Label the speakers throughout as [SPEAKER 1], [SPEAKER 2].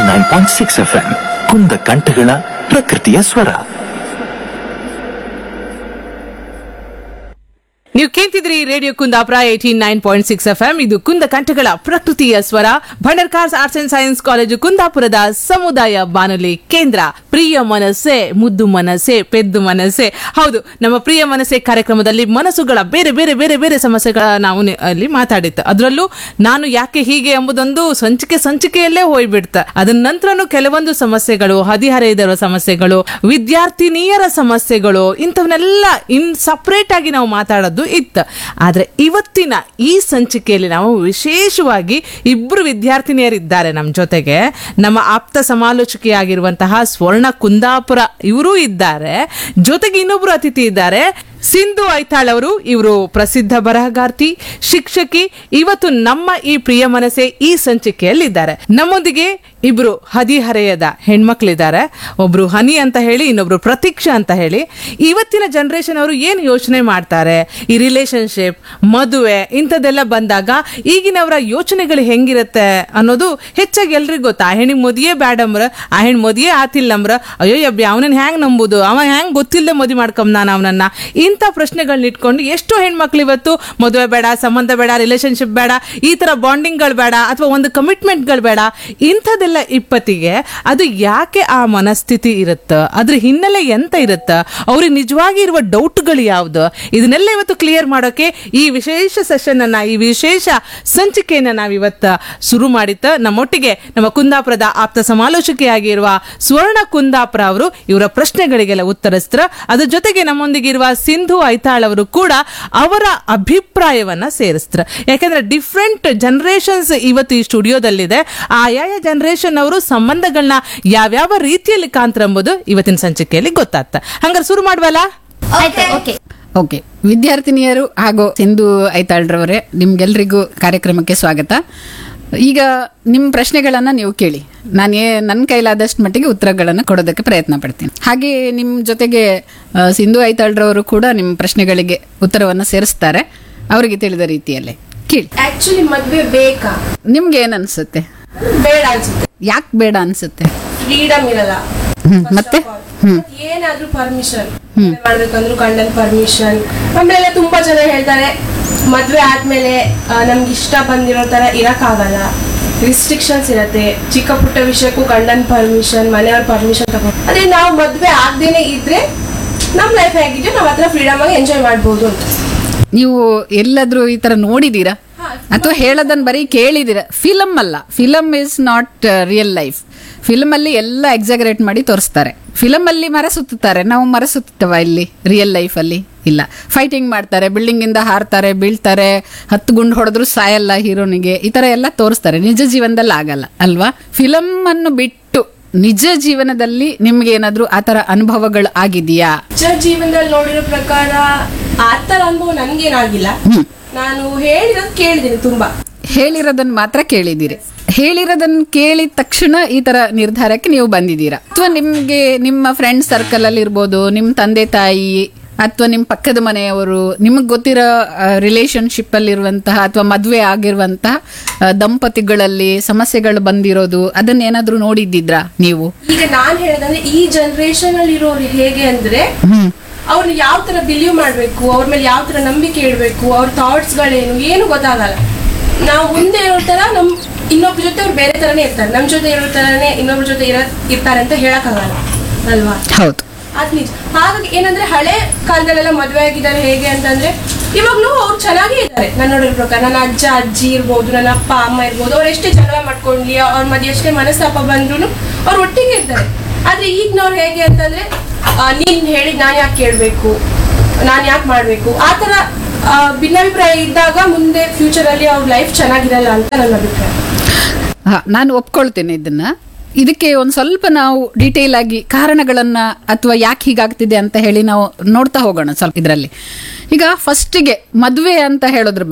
[SPEAKER 1] Nine point six F M ಕುಂದ ಕಂಠಗಳ ಪ್ರಕೃತಿಯ ಸ್ವರ
[SPEAKER 2] ನೀವು ಕೇಳ್ತಿದ್ರಿ radio Kundapura eighty nine point six F M ಇದು ಕುಂದ ಕಂಠಗಳ ಪ್ರಕೃತಿಯ ಸ್ವರ Bhandarkar's arts and science college ಕುಂದಾಪುರದ ಸಮುದಾಯ ಬಾನುಲಿ ಕೇಂದ್ರ ಪ್ರಿಯ ಮನಸ್ಸೆ ಮುದ್ದು ಮನಸ್ಸೆ ಪೆದ್ದು ಮನಸ್ಸೆ ಹೌದು ನಮ್ಮ ಪ್ರಿಯ ಮನಸ್ಸೆ ಕಾರ್ಯಕ್ರಮದಲ್ಲಿ ಮನಸ್ಸುಗಳ ಬೇರೆ ಬೇರೆ ಬೇರೆ ಬೇರೆ ಸಮಸ್ಯೆಗಳ ನಾವು ನಿ- ಅಲ್ಲಿ ಮಾತಾಡಿತ್ತು ಅದರಲ್ಲೂ ನಾನು ಯಾಕೆ ಹೀಗೆ ಎಂಬುದೊಂದು ಸಂಚಿಕೆ ಸಂಚಿಕೆಯಲ್ಲೇ ಹೋಗ್ಬಿಡ್ತ ಅದರ ನಂತರನು ಕೆಲವೊಂದು ಸಮಸ್ಯೆಗಳು ಹದಿಹರೆಯದವರ ಸಮಸ್ಯೆಗಳು ವಿದ್ಯಾರ್ಥಿನಿಯರ ಸಮಸ್ಯೆಗಳು ಇಂಥವನ್ನೆಲ್ಲ ಇನ್ ಸಪರೇಟ್ ಆಗಿ ನಾವು ಮಾತಾಡೋದು ಇತ್ತು ಆದ್ರೆ ಇವತ್ತಿನ ಈ ಸಂಚಿಕೆಯಲ್ಲಿ ನಾವು ವಿಶೇಷವಾಗಿ ಇಬ್ರು ವಿದ್ಯಾರ್ಥಿನಿಯರಿದ್ದಾರೆ ನಮ್ಮ ಜೊತೆಗೆ ನಮ್ಮ ಆಪ್ತ ಸಮಾಲೋಚಕಿಯಾಗಿರುವಂತಹ ಸ್ವರ್ಣ ಕುಂದಾಪುರ ಇವರೂ ಇದ್ದಾರೆ ಜೊತೆಗೆ ಇನ್ನೊಬ್ರು ಅತಿಥಿ ಇದ್ದಾರೆ ಸಿಂಧು ಐತಾಳ್ ಅವರು ಇವರು ಪ್ರಸಿದ್ಧ ಬರಹಗಾರ್ತಿ ಶಿಕ್ಷಕಿ ಇವತ್ತು ನಮ್ಮ ಈ ಪ್ರಿಯ ಮನಸ್ಸೆ ಈ ಸಂಚಿಕೆಯಲ್ಲಿದ್ದಾರೆ ನಮ್ಮೊಂದಿಗೆ ಇಬ್ರು ಹದಿಹರೆಯದ ಹೆಣ್ಮಕ್ಳಿದ್ದಾರೆ ಒಬ್ರು ಹನಿ ಅಂತ ಹೇಳಿ ಇನ್ನೊಬ್ರು ಪ್ರತೀಕ್ಷಾ ಅಂತ ಹೇಳಿ ಇವತ್ತಿನ ಜನರೇಷನ್ ಅವರು ಏನು ಯೋಚನೆ ಮಾಡ್ತಾರೆ ಈ ರಿಲೇಶನ್ಶಿಪ್ ಮದುವೆ ಇಂಥದ್ದೆಲ್ಲ ಬಂದಾಗ ಈಗಿನವರ ಯೋಚನೆಗಳು ಹೆಂಗಿರುತ್ತೆ ಅನ್ನೋದು ಹೆಚ್ಚಾಗಿ ಎಲ್ರಿಗೂ ಗೊತ್ತಾ ಆ ಹೆಣ್ಣಿಗೆ ಮದುವೆ ಬ್ಯಾಡಂಬ್ರ ಆ ಹೆಣ್ಣು ಮದುವೆ ಆತಿಲ್ಲಂಬ್ರ ಅಯ್ಯೋ ಯಬ್ಬಿ ಅವನನ್ನ ಹೆಂಗ್ ನಂಬುದು ಅವ ಹೆಂಗ್ ಗೊತ್ತಿಲ್ಲದೆ ಮದುವೆ ಮಾಡ್ಕೊಂಡ್ ನಾನು ಅವನನ್ನ ಇಂಥ ಪ್ರಶ್ನೆಗಳನ್ನ ಇಟ್ಕೊಂಡು ಎಷ್ಟೋ ಹೆಣ್ಮಕ್ಳು ಇವತ್ತು ಮದುವೆ ಬೇಡ ಸಂಬಂಧ ಬೇಡ ರಿಲೇಶನ್ಶಿಪ್ ಬೇಡ ಈ ತರ ಬಾಂಡಿಂಗ್ಗಳು ಬೇಡ ಅಥವಾ ಒಂದು ಕಮಿಟ್ಮೆಂಟ್ಗಳು ಬೇಡ ಇಂಥದ್ದೆಲ್ಲ ಇಪ್ಪತ್ತಿಗೆ ಅದು ಯಾಕೆ ಆ ಮನಸ್ಥಿತಿ ಇರುತ್ತೆ ಅದ್ರ ಹಿನ್ನೆಲೆ ಎಂತ ಇರುತ್ತೆ ಅವ್ರಿಗೆ ನಿಜವಾಗಿ ಇರುವ ಡೌಟ್ಗಳು ಯಾವ್ದು ಇದನ್ನೆಲ್ಲ ಇವತ್ತು ಕ್ಲಿಯರ್ ಮಾಡೋಕೆ ಈ ವಿಶೇಷ ಸೆಷನ್ ಅನ್ನ ಈ ವಿಶೇಷ ಸಂಚಿಕೆಯನ್ನ ನಾವು ಇವತ್ತು ಶುರು ಮಾಡಿತ್ತ ನಮ್ಮೊಟ್ಟಿಗೆ ನಮ್ಮ ಕುಂದಾಪುರದ ಆಪ್ತ ಸಮಾಲೋಚಕಿಯಾಗಿರುವ ಸ್ವರ್ಣ ಕುಂದಾಪುರ ಅವರು ಇವರ ಪ್ರಶ್ನೆಗಳಿಗೆಲ್ಲ ಉತ್ತರಿಸ್ತಾರ ಅದ್ರ ಜೊತೆಗೆ ನಮ್ಮೊಂದಿಗೆ ಇರುವ ಸಿಂಧು ಐತಾಳ್ ಅವರು ಕೂಡ ಅವರ ಅಭಿಪ್ರಾಯವನ್ನ ಸೇರಿಸ್ತಾರ ಯಾಕಂದ್ರೆ ಡಿಫ್ರೆಂಟ್ ಜನರೇಷನ್ಸ್ ಇವತ್ತು ಈ ಸ್ಟುಡಿಯೋದಲ್ಲಿದೆ ಆಯಾಯ ಜನರೇಷನ್ ಅವರು ಸಂಬಂಧಗಳನ್ನ ಯಾವ್ಯಾವ ರೀತಿಯಲ್ಲಿ ಕಾಂತರ ಎಂಬುದು ಇವತ್ತಿನ ಸಂಚಿಕೆಯಲ್ಲಿ ಗೊತ್ತಾಗ್ತ ಹಂಗಾರೆ ಶುರು ಮಾಡುವಲ್ಲ
[SPEAKER 3] ಓಕೆ ವಿದ್ಯಾರ್ಥಿನಿಯರು ಹಾಗೂ ಸಿಂಧು ಐತಾಳ್ರವರೇ ನಿಮ್ಗೆಲ್ರಿಗೂ ಕಾರ್ಯಕ್ರಮಕ್ಕೆ ಸ್ವಾಗತ ಈಗ ನಿಮ್ಮ ಪ್ರಶ್ನೆಗಳನ್ನ ನೀವು ಕೇಳಿ ನಾನು ಏ ನನ್ನ ಕೈಲಾದಷ್ಟು ಮಟ್ಟಿಗೆ ಉತ್ತರಗಳನ್ನು ಕೊಡೋದಕ್ಕೆ ಪ್ರಯತ್ನ ಪಡ್ತೀನಿ ಹಾಗೆ ನಿಮ್ಮ ಜೊತೆಗೆ ಆ, ಸಿಂಧು ಐತಾಳ್ರವರು ಕೂಡ ನಿಮ್ಮ ಪ್ರಶ್ನೆಗಳಿಗೆ ಉತ್ತರವನ್ನು ಸೇರಿಸ್ತಾರೆ ಅವರಿಗೆ ತಿಳಿದ ರೀತಿಯಲ್ಲೇ ಕೇಳಿ
[SPEAKER 4] ಆಕ್ಚುಲಿ ಮದ್ವೆ ಬೇಕಾ
[SPEAKER 3] ನಿಮ್ಗೆ ಏನ್ ಅನ್ಸುತ್ತೆ
[SPEAKER 4] ಬೇಡ ಅನ್ಸುತ್ತೆ
[SPEAKER 3] ಯಾಕೆ ಬೇಡ ಅನ್ಸುತ್ತೆ
[SPEAKER 4] ಫ್ರೀಡಮ್ ಇರಲ್ಲ
[SPEAKER 3] ಹ್ಮ್, ಮತ್ತೆ
[SPEAKER 4] ಮತ್ತ್ ಏನಾದ್ರೂ ಪರ್ಮಿಷನ್ ಮಾಡ್ಬೇಕಂದ್ರು ಗಂಡನ್ ಪರ್ಮಿಷನ್ ಆಮೇಲೆ ತುಂಬಾ ಜನ ಹೇಳ್ತಾರೆ ಮದ್ವೆ ಆದ್ಮೇಲೆ ಆ, ನಮ್ಗೆ ಇಷ್ಟ ಬಂದಿರೋ ತರ ಇರಕ್ಕಾಗಲ್ಲ ರಿಸ್ಟ್ರಿಕ್ಷನ್ಸ್ ಇರತ್ತೆ ಚಿಕ್ಕ ಪುಟ್ಟ ವಿಷಯಕ್ಕೂ ಗಂಡನ್ ಪರ್ಮಿಷನ್ ಮನೆಯವ್ರ ಪರ್ಮಿಷನ್ ತಗೊಂಡು ಅದೇ ನಾವು ಮದ್ವೆ ಆಗ್ದೇನೆ ಇದ್ರೆ ನಮ್ ಲೈಫ್ ಹೇಗಿದ್ಯೋ ನಾವ್ ಹತ್ರ ಫ್ರೀಡಮ್ ಆಗಿ ಎಂಜಾಯ್ ಮಾಡ್ಬೋದು ಅಂತ
[SPEAKER 3] ನೀವು ಎಲ್ಲಾದ್ರೂ ಈ ತರ ನೋಡಿದೀರಾ ಅಥವಾ ಹೇಳೋದನ್ನ ಬರೀ ಕೇಳಿದೀರಾ ಫಿಲಮ್ ಅಲ್ಲ film is not real life film ಅಲ್ಲಿ ಎಲ್ಲ ಎಕ್ಸಾಗರೇಟ್ ಮಾಡಿ ತೋರಿಸ್ತಾರೆ ಫಿಲಮ್ ಅಲ್ಲಿ ಮರ ಸುತ್ತುತ್ತಾರೆ ನಾವು ಮರ ಸುತ್ತುತ್ತವ ಇಲ್ಲಿ ರಿಯಲ್ ಲೈಫ್ ಅಲ್ಲಿ ಇಲ್ಲ ಫೈಟಿಂಗ್ ಮಾಡ್ತಾರೆ ಬಿಲ್ಡಿಂಗ್ ಇಂದ ಹಾರ್ತಾರೆ ಬೀಳ್ತಾರೆ ಹತ್ತು ಗುಂಡು ಹೊಡೆದ್ರು ಸಾಯಲ್ಲ ಹೀರೋನಿಗೆ ಈ ತರ ಎಲ್ಲ ತೋರಿಸ್ತಾರೆ ನಿಜ ಜೀವನದಲ್ಲಿ ಆಗಲ್ಲ ಅಲ್ವಾ ಫಿಲಮ್ ಅನ್ನು ಬಿಟ್ಟು ನಿಜ ಜೀವನದಲ್ಲಿ ನಿಮ್ಗೆ ಏನಾದ್ರೂ ಆತರ ಅನುಭವಗಳು ಆಗಿದೆಯಾ
[SPEAKER 4] ನಿಜ ಜೀವನದಲ್ಲಿ ನೋಡಿರೋ ಪ್ರಕಾರ ಆ ತರ ಅನುಭವ ನನ್ಗೇನಾಗಿಲ್ಲ ನಾನು ಹೇಳಿರೋದು ಕೇಳಿದ್ದೀನಿ ತುಂಬಾ
[SPEAKER 3] ಹೇಳಿರೋದನ್ನ ಮಾತ್ರ ಕೇಳಿದ್ದೀರಿ ಹೇಳಿರೋದನ್ನ ಕೇಳಿದ ತಕ್ಷಣ ಈ ತರ ನಿರ್ಧಾರಕ್ಕೆ ನೀವು ಬಂದಿದ್ದೀರಾ ಅಥವಾ ನಿಮ್ಗೆ ನಿಮ್ಮ ಫ್ರೆಂಡ್ ಸರ್ಕಲ್ ಅಲ್ಲಿ ಇರ್ಬೋದು ನಿಮ್ ತಂದೆ ತಾಯಿ ಅಥವಾ ನಿಮ್ ಪಕ್ಕದ ಮನೆಯವರು ನಿಮಗ್ ಗೊತ್ತಿರೋ ರಿಲೇಶನ್ಶಿಪ್ ಅಲ್ಲಿ ಇರುವಂತಹ ಅಥವಾ ಮದ್ವೆ ಆಗಿರುವಂತಹ ಆ, ದಂಪತಿಗಳಲ್ಲಿ ಸಮಸ್ಯೆಗಳು ಬಂದಿರೋದು ಅದನ್ನ ಏನಾದ್ರೂ ನೋಡಿದ್ದಿದ್ರಾ ನೀವು
[SPEAKER 4] ಈಗ ನಾನ್ ಹೇಳದಂದ್ರೆ ಈ ಜನರೇಷನ್ ಅಲ್ಲಿ ಇರೋರು ಹೇಗೆ ಅಂದ್ರೆ ಅವ್ರನ್ನ ಯಾವ ತರ ಬಿಲೀವ್ ಮಾಡ್ಬೇಕು ಅವ್ರ ಮೇಲೆ ಯಾವ ತರ ನಂಬಿಕೆ ಇಡ್ಬೇಕು ಅವ್ರ ಥಾಟ್ಸ್ ಗಳೇನು ಏನು ಗೊತ್ತಾಗಲ್ಲ ನಾವು ಮುಂದೆ ಇರೋ ತರ ನಮ್ ಇನ್ನೊಬ್ರ ಜೊತೆ ಅವ್ರು ಬೇರೆ ತರನೇ ಇರ್ತಾರೆ ನಮ್ ಜೊತೆ ಇರೋ ತರನೇ ಇನ್ನೊಬ್ರ ಜೊತೆ ಇರ ಇರ್ತಾರೆ ಅಂತ ಹೇಳಕ್ಕಾಗಲ್ಲ ಅಲ್ವಾ
[SPEAKER 3] ಹೌದು
[SPEAKER 4] ಅದ್ ನಿಜ ಹಾಗಾಗಿ ಏನಂದ್ರೆ ಹಳೆ ಕಾಲದಲ್ಲೆಲ್ಲ ಮದ್ವೆ ಆಗಿದ್ದಾರೆ ಹೇಗೆ ಅಂತಂದ್ರೆ ಇವಾಗ್ಲೂ ಅವ್ರು ಚೆನ್ನಾಗೇ ಇದ್ದಾರೆ ನನ್ನ ನೋಡಿರೋ ಪ್ರಕಾರ ನನ್ನ ಅಜ್ಜ ಅಜ್ಜಿ ಇರ್ಬೋದು ನನ್ನ ಅಪ್ಪ ಅಮ್ಮ ಇರ್ಬೋದು ಅವ್ರು ಎಷ್ಟೇ ಜಗಳ ಮಾಡ್ಕೊಂಡ್ಲಿ ಅವ್ರ ಮಧ್ಯೆ ಎಷ್ಟೇ ಮನಸ್ತಾಪ ಬಂದ್ರು ಅವ್ರು ಒಟ್ಟಿಗೆ ಇರ್ತಾರೆ ಆದ್ರೆ ಈಗಿನವ್ರು ಹೇಗೆ ಅಂತಂದ್ರೆ ಆ, ನೀನ್ ಹೇಳಿದ್ ನಾನ್ ಯಾಕೆ ಕೇಳ್ಬೇಕು ನಾನ್ ಯಾಕೆ ಮಾಡ್ಬೇಕು ಆ ತರ ಆ, ಭಿನ್ನಾಭಿಪ್ರಾಯ ಇದ್ದಾಗ ಮುಂದೆ ಫ್ಯೂಚರ್ ಅಲ್ಲಿ ಅವ್ರ ಲೈಫ್ ಚೆನ್ನಾಗಿರಲ್ಲ ಅಂತ ನನ್ನ ಅಭಿಪ್ರಾಯ
[SPEAKER 3] ಹಾ, ನಾನು ಒಪ್ಕೊಳ್ತೇನೆ ಇದನ್ನ ಇದಕ್ಕೆ ಒಂದ್ ಸ್ವಲ್ಪ ನಾವು ಡೀಟೇಲ್ ಆಗಿ ಕಾರಣಗಳನ್ನ ಅಥವಾ ಯಾಕೆ ಹೀಗಾಗ್ತಿದೆ ಅಂತ ಹೇಳಿ ನಾವು ನೋಡ್ತಾ ಹೋಗೋಣ ಸ್ವಲ್ಪ ಇದರಲ್ಲಿ ಈಗ ಫಸ್ಟಿಗೆ ಮದುವೆ ಅಂತ ಹೇಳೋದ್ರ ಬಗ್ಗೆ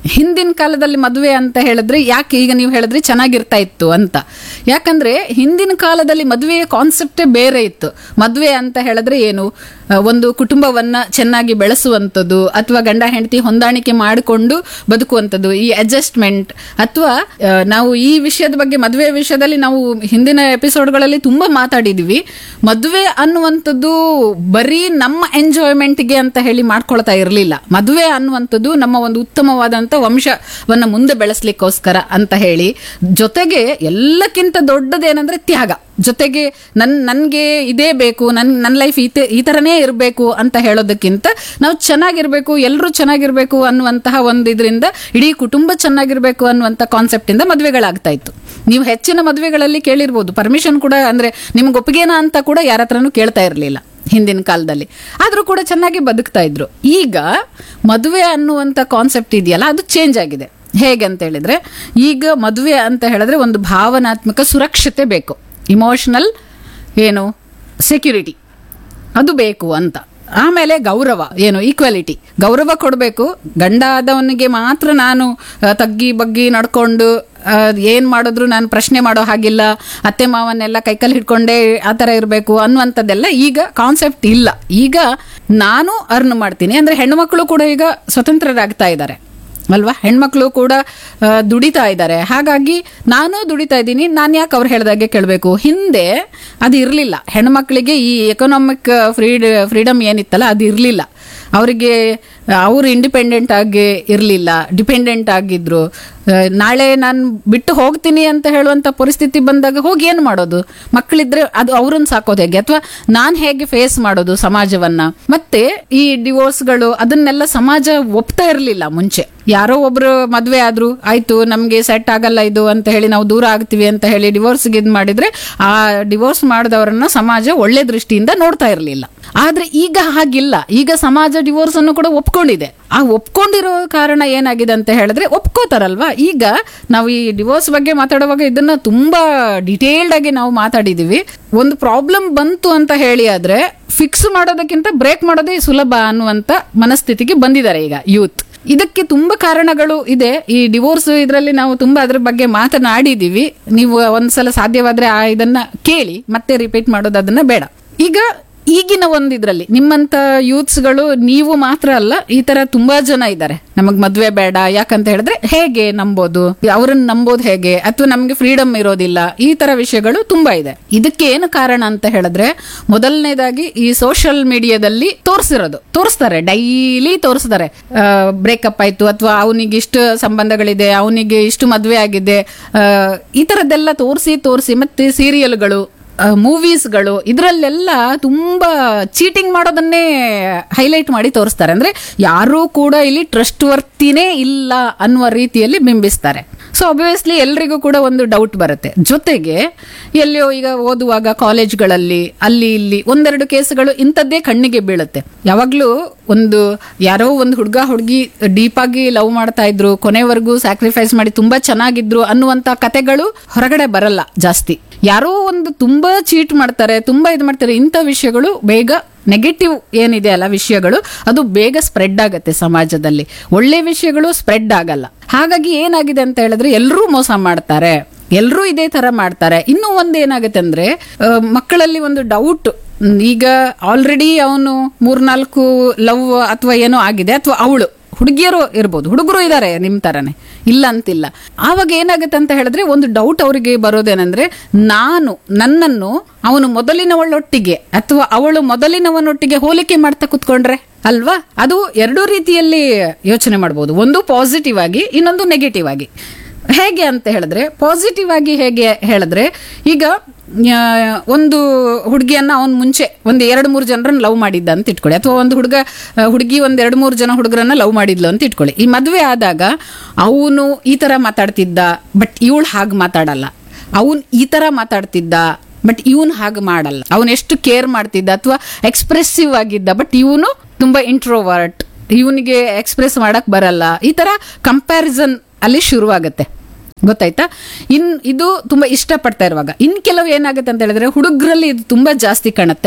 [SPEAKER 3] ಹಿಂದಿನ ಕಾಲದಲ್ಲಿ ಮದುವೆ ಅಂತ ಹೇಳಿದ್ರೆ ಯಾಕೆ ಈಗ ನೀವು ಹೇಳಿದ್ರಿ ಚೆನ್ನಾಗಿರ್ತಾ ಇತ್ತು ಅಂತ ಯಾಕಂದ್ರೆ ಹಿಂದಿನ ಕಾಲದಲ್ಲಿ ಮದುವೆಯ ಕಾನ್ಸೆಪ್ಟೇ ಬೇರೆ ಇತ್ತು ಮದುವೆ ಅಂತ ಹೇಳಿದ್ರೆ ಏನು ಆ, ಒಂದು ಕುಟುಂಬವನ್ನ ಚೆನ್ನಾಗಿ ಬೆಳೆಸುವಂಥದ್ದು ಅಥವಾ ಗಂಡ ಹೆಂಡತಿ ಹೊಂದಾಣಿಕೆ ಮಾಡಿಕೊಂಡು ಬದುಕುವಂಥದ್ದು ಈ ಅಡ್ಜಸ್ಟ್ಮೆಂಟ್ ಅಥವಾ ಆ, ನಾವು ಈ ವಿಷಯದ ಬಗ್ಗೆ ಮದುವೆ ವಿಷಯದಲ್ಲಿ ನಾವು ಹಿಂದಿನ ಎಪಿಸೋಡ್ಗಳಲ್ಲಿ ತುಂಬಾ ಮಾತಾಡಿದ್ವಿ ಮದುವೆ ಅನ್ನುವಂಥದ್ದು ಬರೀ ನಮ್ಮ ಎಂಜಾಯ್ಮೆಂಟ್ಗೆ ಅಂತ ಹೇಳಿ ಮಾಡ್ಕೊಳ್ತಾ ಇರಲಿಲ್ಲ ಮದುವೆ ಅನ್ನುವಂಥದ್ದು ನಮ್ಮ ಒಂದು ಉತ್ತಮವಾದಂಥ ವಂಶವನ್ನ ಮುಂದೆ ಬೆಳೆಸ್ಲಿಕ್ಕೋಸ್ಕರ ಅಂತ ಹೇಳಿ ಜೊತೆಗೆ ಎಲ್ಲಕ್ಕಿಂತ ದೊಡ್ಡದೇನಂದ್ರೆ ತ್ಯಾಗ ಜೊತೆಗೆ ನನ್ ನನ್ಗೆ ಇದೇ ಬೇಕು ನನ್ ನನ್ನ ಲೈಫ್ ಈ ಈ ತರನೇ ಇರಬೇಕು ಅಂತ ಹೇಳೋದಕ್ಕಿಂತ ನಾವು ಚೆನ್ನಾಗಿರ್ಬೇಕು ಎಲ್ಲರೂ ಚೆನ್ನಾಗಿರ್ಬೇಕು ಅನ್ನುವಂತಹ ಒಂದು ಇದರಿಂದ ಇಡೀ ಕುಟುಂಬ ಚೆನ್ನಾಗಿರ್ಬೇಕು ಅನ್ನುವಂಥ ಕಾನ್ಸೆಪ್ಟ್ ಇಂದ ಮದುವೆಗಳಾಗ್ತಾ ಇತ್ತು ನೀವು ಹೆಚ್ಚಿನ ಮದುವೆಗಳಲ್ಲಿ ಕೇಳಿರ್ಬೋದು ಪರ್ಮಿಷನ್ ಕೂಡ ಅಂದ್ರೆ ನಿಮ್ಗೆ ಒಪ್ಪಿಗೆನಾ ಅಂತ ಕೂಡ ಯಾರ ಹತ್ರನೂ ಕೇಳ್ತಾ ಇರಲಿಲ್ಲ ಹಿಂದಿನ ಕಾಲದಲ್ಲಿ ಆದ್ರೂ ಕೂಡ ಚೆನ್ನಾಗಿ ಬದುಕ್ತಾ ಇದ್ರು ಈಗ ಮದುವೆ ಅನ್ನುವಂಥ ಕಾನ್ಸೆಪ್ಟ್ ಇದೆಯಲ್ಲ ಅದು ಚೇಂಜ್ ಆಗಿದೆ ಹೇಗೆ ಅಂತ ಹೇಳಿದ್ರೆ ಈಗ ಮದುವೆ ಅಂತ ಹೇಳಿದ್ರೆ ಒಂದು ಭಾವನಾತ್ಮಕ ಸುರಕ್ಷತೆ ಬೇಕು ಇಮೋಷನಲ್ ಏನು ಸೆಕ್ಯೂರಿಟಿ ಅದು ಬೇಕು ಅಂತ ಆಮೇಲೆ ಗೌರವ ಏನು ಈಕ್ವಾಲಿಟಿ ಗೌರವ ಕೊಡಬೇಕು ಗಂಡ ಆದವನಿಗೆ ಮಾತ್ರ ನಾನು ಆ, ತಗ್ಗಿ ಬಗ್ಗಿ ನಡ್ಕೊಂಡು ಆ, ಏನ್ ಮಾಡಿದ್ರು ನಾನು ಪ್ರಶ್ನೆ ಮಾಡೋ ಹಾಗಿಲ್ಲ ಅತ್ತೆ ಮಾವನ್ನೆಲ್ಲ ಕೈಕಲ್ಲಿ ಹಿಡ್ಕೊಂಡೇ ಆ ಥರ ಇರಬೇಕು ಅನ್ನುವಂಥದ್ದೆಲ್ಲ ಈಗ ಕಾನ್ಸೆಪ್ಟ್ ಇಲ್ಲ ಈಗ ನಾನು ಅರ್ನ್ ಮಾಡ್ತೀನಿ ಅಂದ್ರೆ ಹೆಣ್ಮಕ್ಳು ಕೂಡ ಈಗ ಸ್ವತಂತ್ರರಾಗ್ತಾ ಇದ್ದಾರೆ ಅಲ್ವಾ ಹೆಣ್ಮಕ್ಳು ಕೂಡ ಆ, ದುಡಿತಾ ಇದ್ದಾರೆ ಹಾಗಾಗಿ ನಾನು ದುಡಿತಾ ಇದ್ದೀನಿ ನಾನು ಯಾಕೆ ಅವ್ರು ಹೇಳ್ದಾಗೆ ಕೇಳಬೇಕು ಹಿಂದೆ ಅದು ಇರಲಿಲ್ಲ ಹೆಣ್ಮಕ್ಳಿಗೆ ಈ ಎಕನಾಮಿಕ್ ಫ್ರೀಡ್ ಫ್ರೀಡಮ್ ಏನಿತ್ತಲ್ಲ ಅದು ಇರಲಿಲ್ಲ ಅವರಿಗೆ ಅವರು ಇಂಡಿಪೆಂಡೆಂಟ್ ಆಗಿ ಇರಲಿಲ್ಲ ಡಿಪೆಂಡೆಂಟ್ ಆಗಿದ್ರು ಆ, ನಾಳೆ ನಾನು ಬಿಟ್ಟು ಹೋಗ್ತೀನಿ ಅಂತ ಹೇಳುವಂತ ಪರಿಸ್ಥಿತಿ ಬಂದಾಗ ಹೋಗಿ ಏನು ಮಾಡೋದು ಮಕ್ಕಳಿದ್ರೆ ಅದು ಅವ್ರನ್ನ ಸಾಕೋದು ಹೇಗೆ ಅಥವಾ ನಾನು ಹೇಗೆ ಫೇಸ್ ಮಾಡೋದು ಸಮಾಜವನ್ನ ಮತ್ತೆ ಈ ಡಿವೋರ್ಸ್ಗಳು ಅದನ್ನೆಲ್ಲ ಸಮಾಜ ಒಪ್ತಾ ಇರಲಿಲ್ಲ ಮುಂಚೆ ಯಾರೋ ಒಬ್ರು ಮದ್ವೆ ಆದ್ರು ಆಯ್ತು ನಮ್ಗೆ ಸೆಟ್ ಆಗಲ್ಲ ಇದು ಅಂತ ಹೇಳಿ ನಾವು ದೂರ ಆಗ್ತೀವಿ ಅಂತ ಹೇಳಿ ಡಿವೋರ್ಸ್ ಇದ್ ಮಾಡಿದ್ರೆ ಆ ಡಿವೋರ್ಸ್ ಮಾಡಿದವರನ್ನ ಸಮಾಜ ಒಳ್ಳೆ ದೃಷ್ಟಿಯಿಂದ ನೋಡ್ತಾ ಇರಲಿಲ್ಲ ಆದ್ರೆ ಈಗ ಹಾಗಿಲ್ಲ ಈಗ ಸಮಾಜ ಡಿವೋರ್ಸ್ ಅನ್ನು ಕೂಡ ಒಪ್ಕೊಂಡಿದೆ ಆ ಒಪ್ಕೊಂಡಿರೋ ಕಾರಣ ಏನಾಗಿದೆ ಅಂತ ಹೇಳಿದ್ರೆ ಒಪ್ಕೋತಾರಲ್ವಾ ಈಗ ನಾವು ಈ ಡಿವೋರ್ಸ್ ಬಗ್ಗೆ ಮಾತಾಡುವಾಗ ಇದನ್ನ ತುಂಬಾ ಡಿಟೇಲ್ಡ್ ಆಗಿ ನಾವು ಮಾತಾಡಿದೀವಿ ಒಂದು ಪ್ರಾಬ್ಲಮ್ ಬಂತು ಅಂತ ಹೇಳಿ ಆದ್ರೆ ಫಿಕ್ಸ್ ಮಾಡೋದಕ್ಕಿಂತ ಬ್ರೇಕ್ ಮಾಡೋದೇ ಸುಲಭ ಅನ್ನುವಂತ ಮನಸ್ಥಿತಿಗೆ ಬಂದಿದ್ದಾರೆ ಈಗ ಯೂತ್ ಇದಕ್ಕೆ ತುಂಬಾ ಕಾರಣಗಳು ಇದೆ ಈ ಡಿವೋರ್ಸ್ ಇದರಲ್ಲಿ ನಾವು ತುಂಬಾ ಅದ್ರ ಬಗ್ಗೆ ಮಾತನಾಡಿದೀವಿ ನೀವು ಒಂದ್ಸಲ ಸಾಧ್ಯವಾದ್ರೆ ಆ ಇದನ್ನ ಕೇಳಿ ಮತ್ತೆ ರಿಪೀಟ್ ಮಾಡೋದು ಅದನ್ನ ಬೇಡ ಈಗ ಈಗಿನ ಒಂದು ಇದ್ರಲ್ಲಿ ನಿಮ್ಮಂತ ಯೂತ್ಸ್ಗಳು ನೀವು ಮಾತ್ರ ಅಲ್ಲ ಈ ತರ ತುಂಬಾ ಜನ ಇದ್ದಾರೆ ನಮಗ್ ಮದ್ವೆ ಬೇಡ ಯಾಕಂತ ಹೇಳಿದ್ರೆ ಹೇಗೆ ನಂಬೋದು ಅವ್ರನ್ನ ನಂಬೋದು ಹೇಗೆ ಅಥವಾ ನಮ್ಗೆ ಫ್ರೀಡಮ್ ಇರೋದಿಲ್ಲ ಈ ತರ ವಿಷಯಗಳು ತುಂಬಾ ಇದೆ ಇದಕ್ಕೆ ಏನು ಕಾರಣ ಅಂತ ಹೇಳಿದ್ರೆ ಮೊದಲನೇದಾಗಿ ಈ ಸೋಷಿಯಲ್ ಮೀಡಿಯಾದಲ್ಲಿ ತೋರಿಸಿರೋದು ತೋರಿಸ್ತಾರೆ ಡೈಲಿ ತೋರಿಸ್ತಾರೆ ಬ್ರೇಕಪ್ ಆಯ್ತು ಅಥವಾ ಅವನಿಗೆ ಇಷ್ಟು ಸಂಬಂಧಗಳಿದೆ ಅವನಿಗೆ ಇಷ್ಟು ಮದ್ವೆ ಆಗಿದೆ ಆ, ಈ ತರದ್ದೆಲ್ಲ ತೋರಿಸಿ ತೋರಿಸಿ ಮತ್ತೆ ಸೀರಿಯಲ್ಗಳು ಮೂವೀಸ್ಗಳು ಇದರಲ್ಲೆಲ್ಲ ತುಂಬಾ ಚೀಟಿಂಗ್ ಮಾಡೋದನ್ನೇ ಹೈಲೈಟ್ ಮಾಡಿ ತೋರಿಸ್ತಾರೆ ಅಂದ್ರೆ ಯಾರೂ ಕೂಡ ಇಲ್ಲಿ ಟ್ರಸ್ಟ್ ವರ್ತಿನೇ ಇಲ್ಲ ಅನ್ನುವ ರೀತಿಯಲ್ಲಿ ಬಿಂಬಿಸ್ತಾರೆ ಸೊ ಅಬ್ವಿಯಸ್ಲಿ ಎಲ್ರಿಗೂ ಕೂಡ ಒಂದು ಡೌಟ್ ಬರುತ್ತೆ ಜೊತೆಗೆ ಎಲ್ಲಿಯೋ ಈಗ ಓದುವಾಗ ಕಾಲೇಜ್ಗಳಲ್ಲಿ ಅಲ್ಲಿ ಇಲ್ಲಿ ಒಂದೆರಡು ಕೇಸ್ಗಳು ಇಂಥದ್ದೇ ಕಣ್ಣಿಗೆ ಬೀಳುತ್ತೆ ಯಾವಾಗ್ಲೂ ಒಂದು ಯಾರೋ ಒಂದು ಹುಡುಗ ಹುಡುಗಿ ಡೀಪ್ ಆಗಿ ಲವ್ ಮಾಡ್ತಾ ಇದ್ರು ಕೊನೆವರೆಗೂ ಸ್ಯಾಕ್ರಿಫೈಸ್ ಮಾಡಿ ತುಂಬಾ ಚೆನ್ನಾಗಿದ್ರು ಅನ್ನುವಂತ ಕತೆಗಳು ಹೊರಗಡೆ ಬರಲ್ಲ ಜಾಸ್ತಿ ಯಾರೋ ಒಂದು ತುಂಬಾ ಚೀಟ್ ಮಾಡ್ತಾರೆ ತುಂಬಾ ಇದು ಮಾಡ್ತಾರೆ ಇಂಥ ವಿಷಯಗಳು ಬೇಗ ನೆಗೆಟಿವ್ ಏನಿದೆ ಅಲ್ಲ ವಿಷಯಗಳು ಅದು ಬೇಗ ಸ್ಪ್ರೆಡ್ ಆಗತ್ತೆ ಸಮಾಜದಲ್ಲಿ ಒಳ್ಳೆ ವಿಷಯಗಳು ಸ್ಪ್ರೆಡ್ ಆಗಲ್ಲ ಹಾಗಾಗಿ ಏನಾಗಿದೆ ಅಂತ ಹೇಳಿದ್ರೆ ಎಲ್ಲರೂ ಮೋಸ ಮಾಡ್ತಾರೆ ಎಲ್ಲರೂ ಇದೇ ತರ ಮಾಡ್ತಾರೆ ಇನ್ನೂ ಒಂದು ಏನಾಗುತ್ತೆ ಅಂದ್ರೆ ಆ, ಮಕ್ಕಳಲ್ಲಿ ಒಂದು ಡೌಟ್ ಈಗ ಆಲ್ರೆಡಿ ಅವನು ಮೂರ್ನಾಲ್ಕು ಲವ್ ಅಥವಾ ಏನೋ ಆಗಿದೆ ಅಥವಾ ಅವಳು ಹುಡುಗಿಯರು ಇರ್ಬೋದು ಹುಡುಗರು ಇದ್ದಾರೆ ನಿಮ್ ತರನೇ ಇಲ್ಲ ಅಂತಿಲ್ಲ ಆವಾಗ ಏನಾಗುತ್ತೆ ಅಂತ ಹೇಳಿದ್ರೆ ಒಂದು ಡೌಟ್ ಅವರಿಗೆ ಬರೋದೇನೆಂದ್ರೆ ನಾನು ನನ್ನನ್ನು ಅವನು ಮೊದಲಿನವಳೊಟ್ಟಿಗೆ ಅಥವಾ ಅವಳು ಮೊದಲಿನವನೊಟ್ಟಿಗೆ ಹೋಲಿಕೆ ಮಾಡ್ತಾ ಕುತ್ಕೊಂಡ್ರೆ ಅಲ್ವಾ ಅದು ಎರಡೂ ರೀತಿಯಲ್ಲಿ ಯೋಚನೆ ಮಾಡ್ಬೋದು ಒಂದು ಪಾಸಿಟಿವ್ ಆಗಿ ಇನ್ನೊಂದು ನೆಗೆಟಿವ್ ಆಗಿ ಹೇಗೆ ಅಂತ ಹೇಳಿದ್ರೆ ಪಾಸಿಟಿವ್ ಆಗಿ ಹೇಗೆ ಹೇಳಿದ್ರೆ ಈಗ ಆ, ಒಂದು ಹುಡುಗಿಯನ್ನ ಅವನ್ ಮುಂಚೆ ಒಂದು ಎರಡು ಮೂರು ಜನರನ್ನ ಲವ್ ಮಾಡಿದ್ದ ಅಂತ ಇಟ್ಕೊಳ್ಳಿ ಅಥವಾ ಒಂದು ಹುಡುಗ ಹುಡುಗಿ ಒಂದ್ ಎರಡು ಮೂರು ಜನ ಹುಡುಗರನ್ನ ಲವ್ ಮಾಡಿದ್ಲು ಅಂತ ಇಟ್ಕೊಳ್ಳಿ ಈ ಮದುವೆ ಆದಾಗ ಅವನು ಈ ತರ ಮಾತಾಡ್ತಿದ್ದ ಬಟ್ ಇವಳು ಹಾಗೆ ಮಾತಾಡಲ್ಲ ಅವನ್ ಈ ತರ ಮಾತಾಡ್ತಿದ್ದ ಬಟ್ ಇವನ್ ಹಾಗೆ ಮಾಡಲ್ಲ ಅವನ್ ಎಷ್ಟು ಕೇರ್ ಮಾಡ್ತಿದ್ದ ಅಥವಾ ಎಕ್ಸ್ಪ್ರೆಸಿವ್ ಆಗಿದ್ದ ಬಟ್ ಇವನು ತುಂಬಾ ಇಂಟ್ರೋವರ್ಟ್ ಇವನಿಗೆ ಎಕ್ಸ್ಪ್ರೆಸ್ ಮಾಡಕ್ ಬರಲ್ಲ ಈ ತರ ಕಂಪ್ಯಾರಿಸನ್ ಅಲ್ಲಿ ಶುರುವಾಗತ್ತೆ ಗೊತ್ತಾಯ್ತಾ ಇನ್ ಇದು ತುಂಬಾ ಇಷ್ಟಪಡ್ತಾ ಇರುವಾಗ ಇನ್ ಕೆಲವು ಏನಾಗುತ್ತೆ ಅಂತ ಹೇಳಿದ್ರೆ ಹುಡುಗರಲ್ಲಿ ಇದು ತುಂಬಾ ಜಾಸ್ತಿ ಕಾಣುತ್ತೆ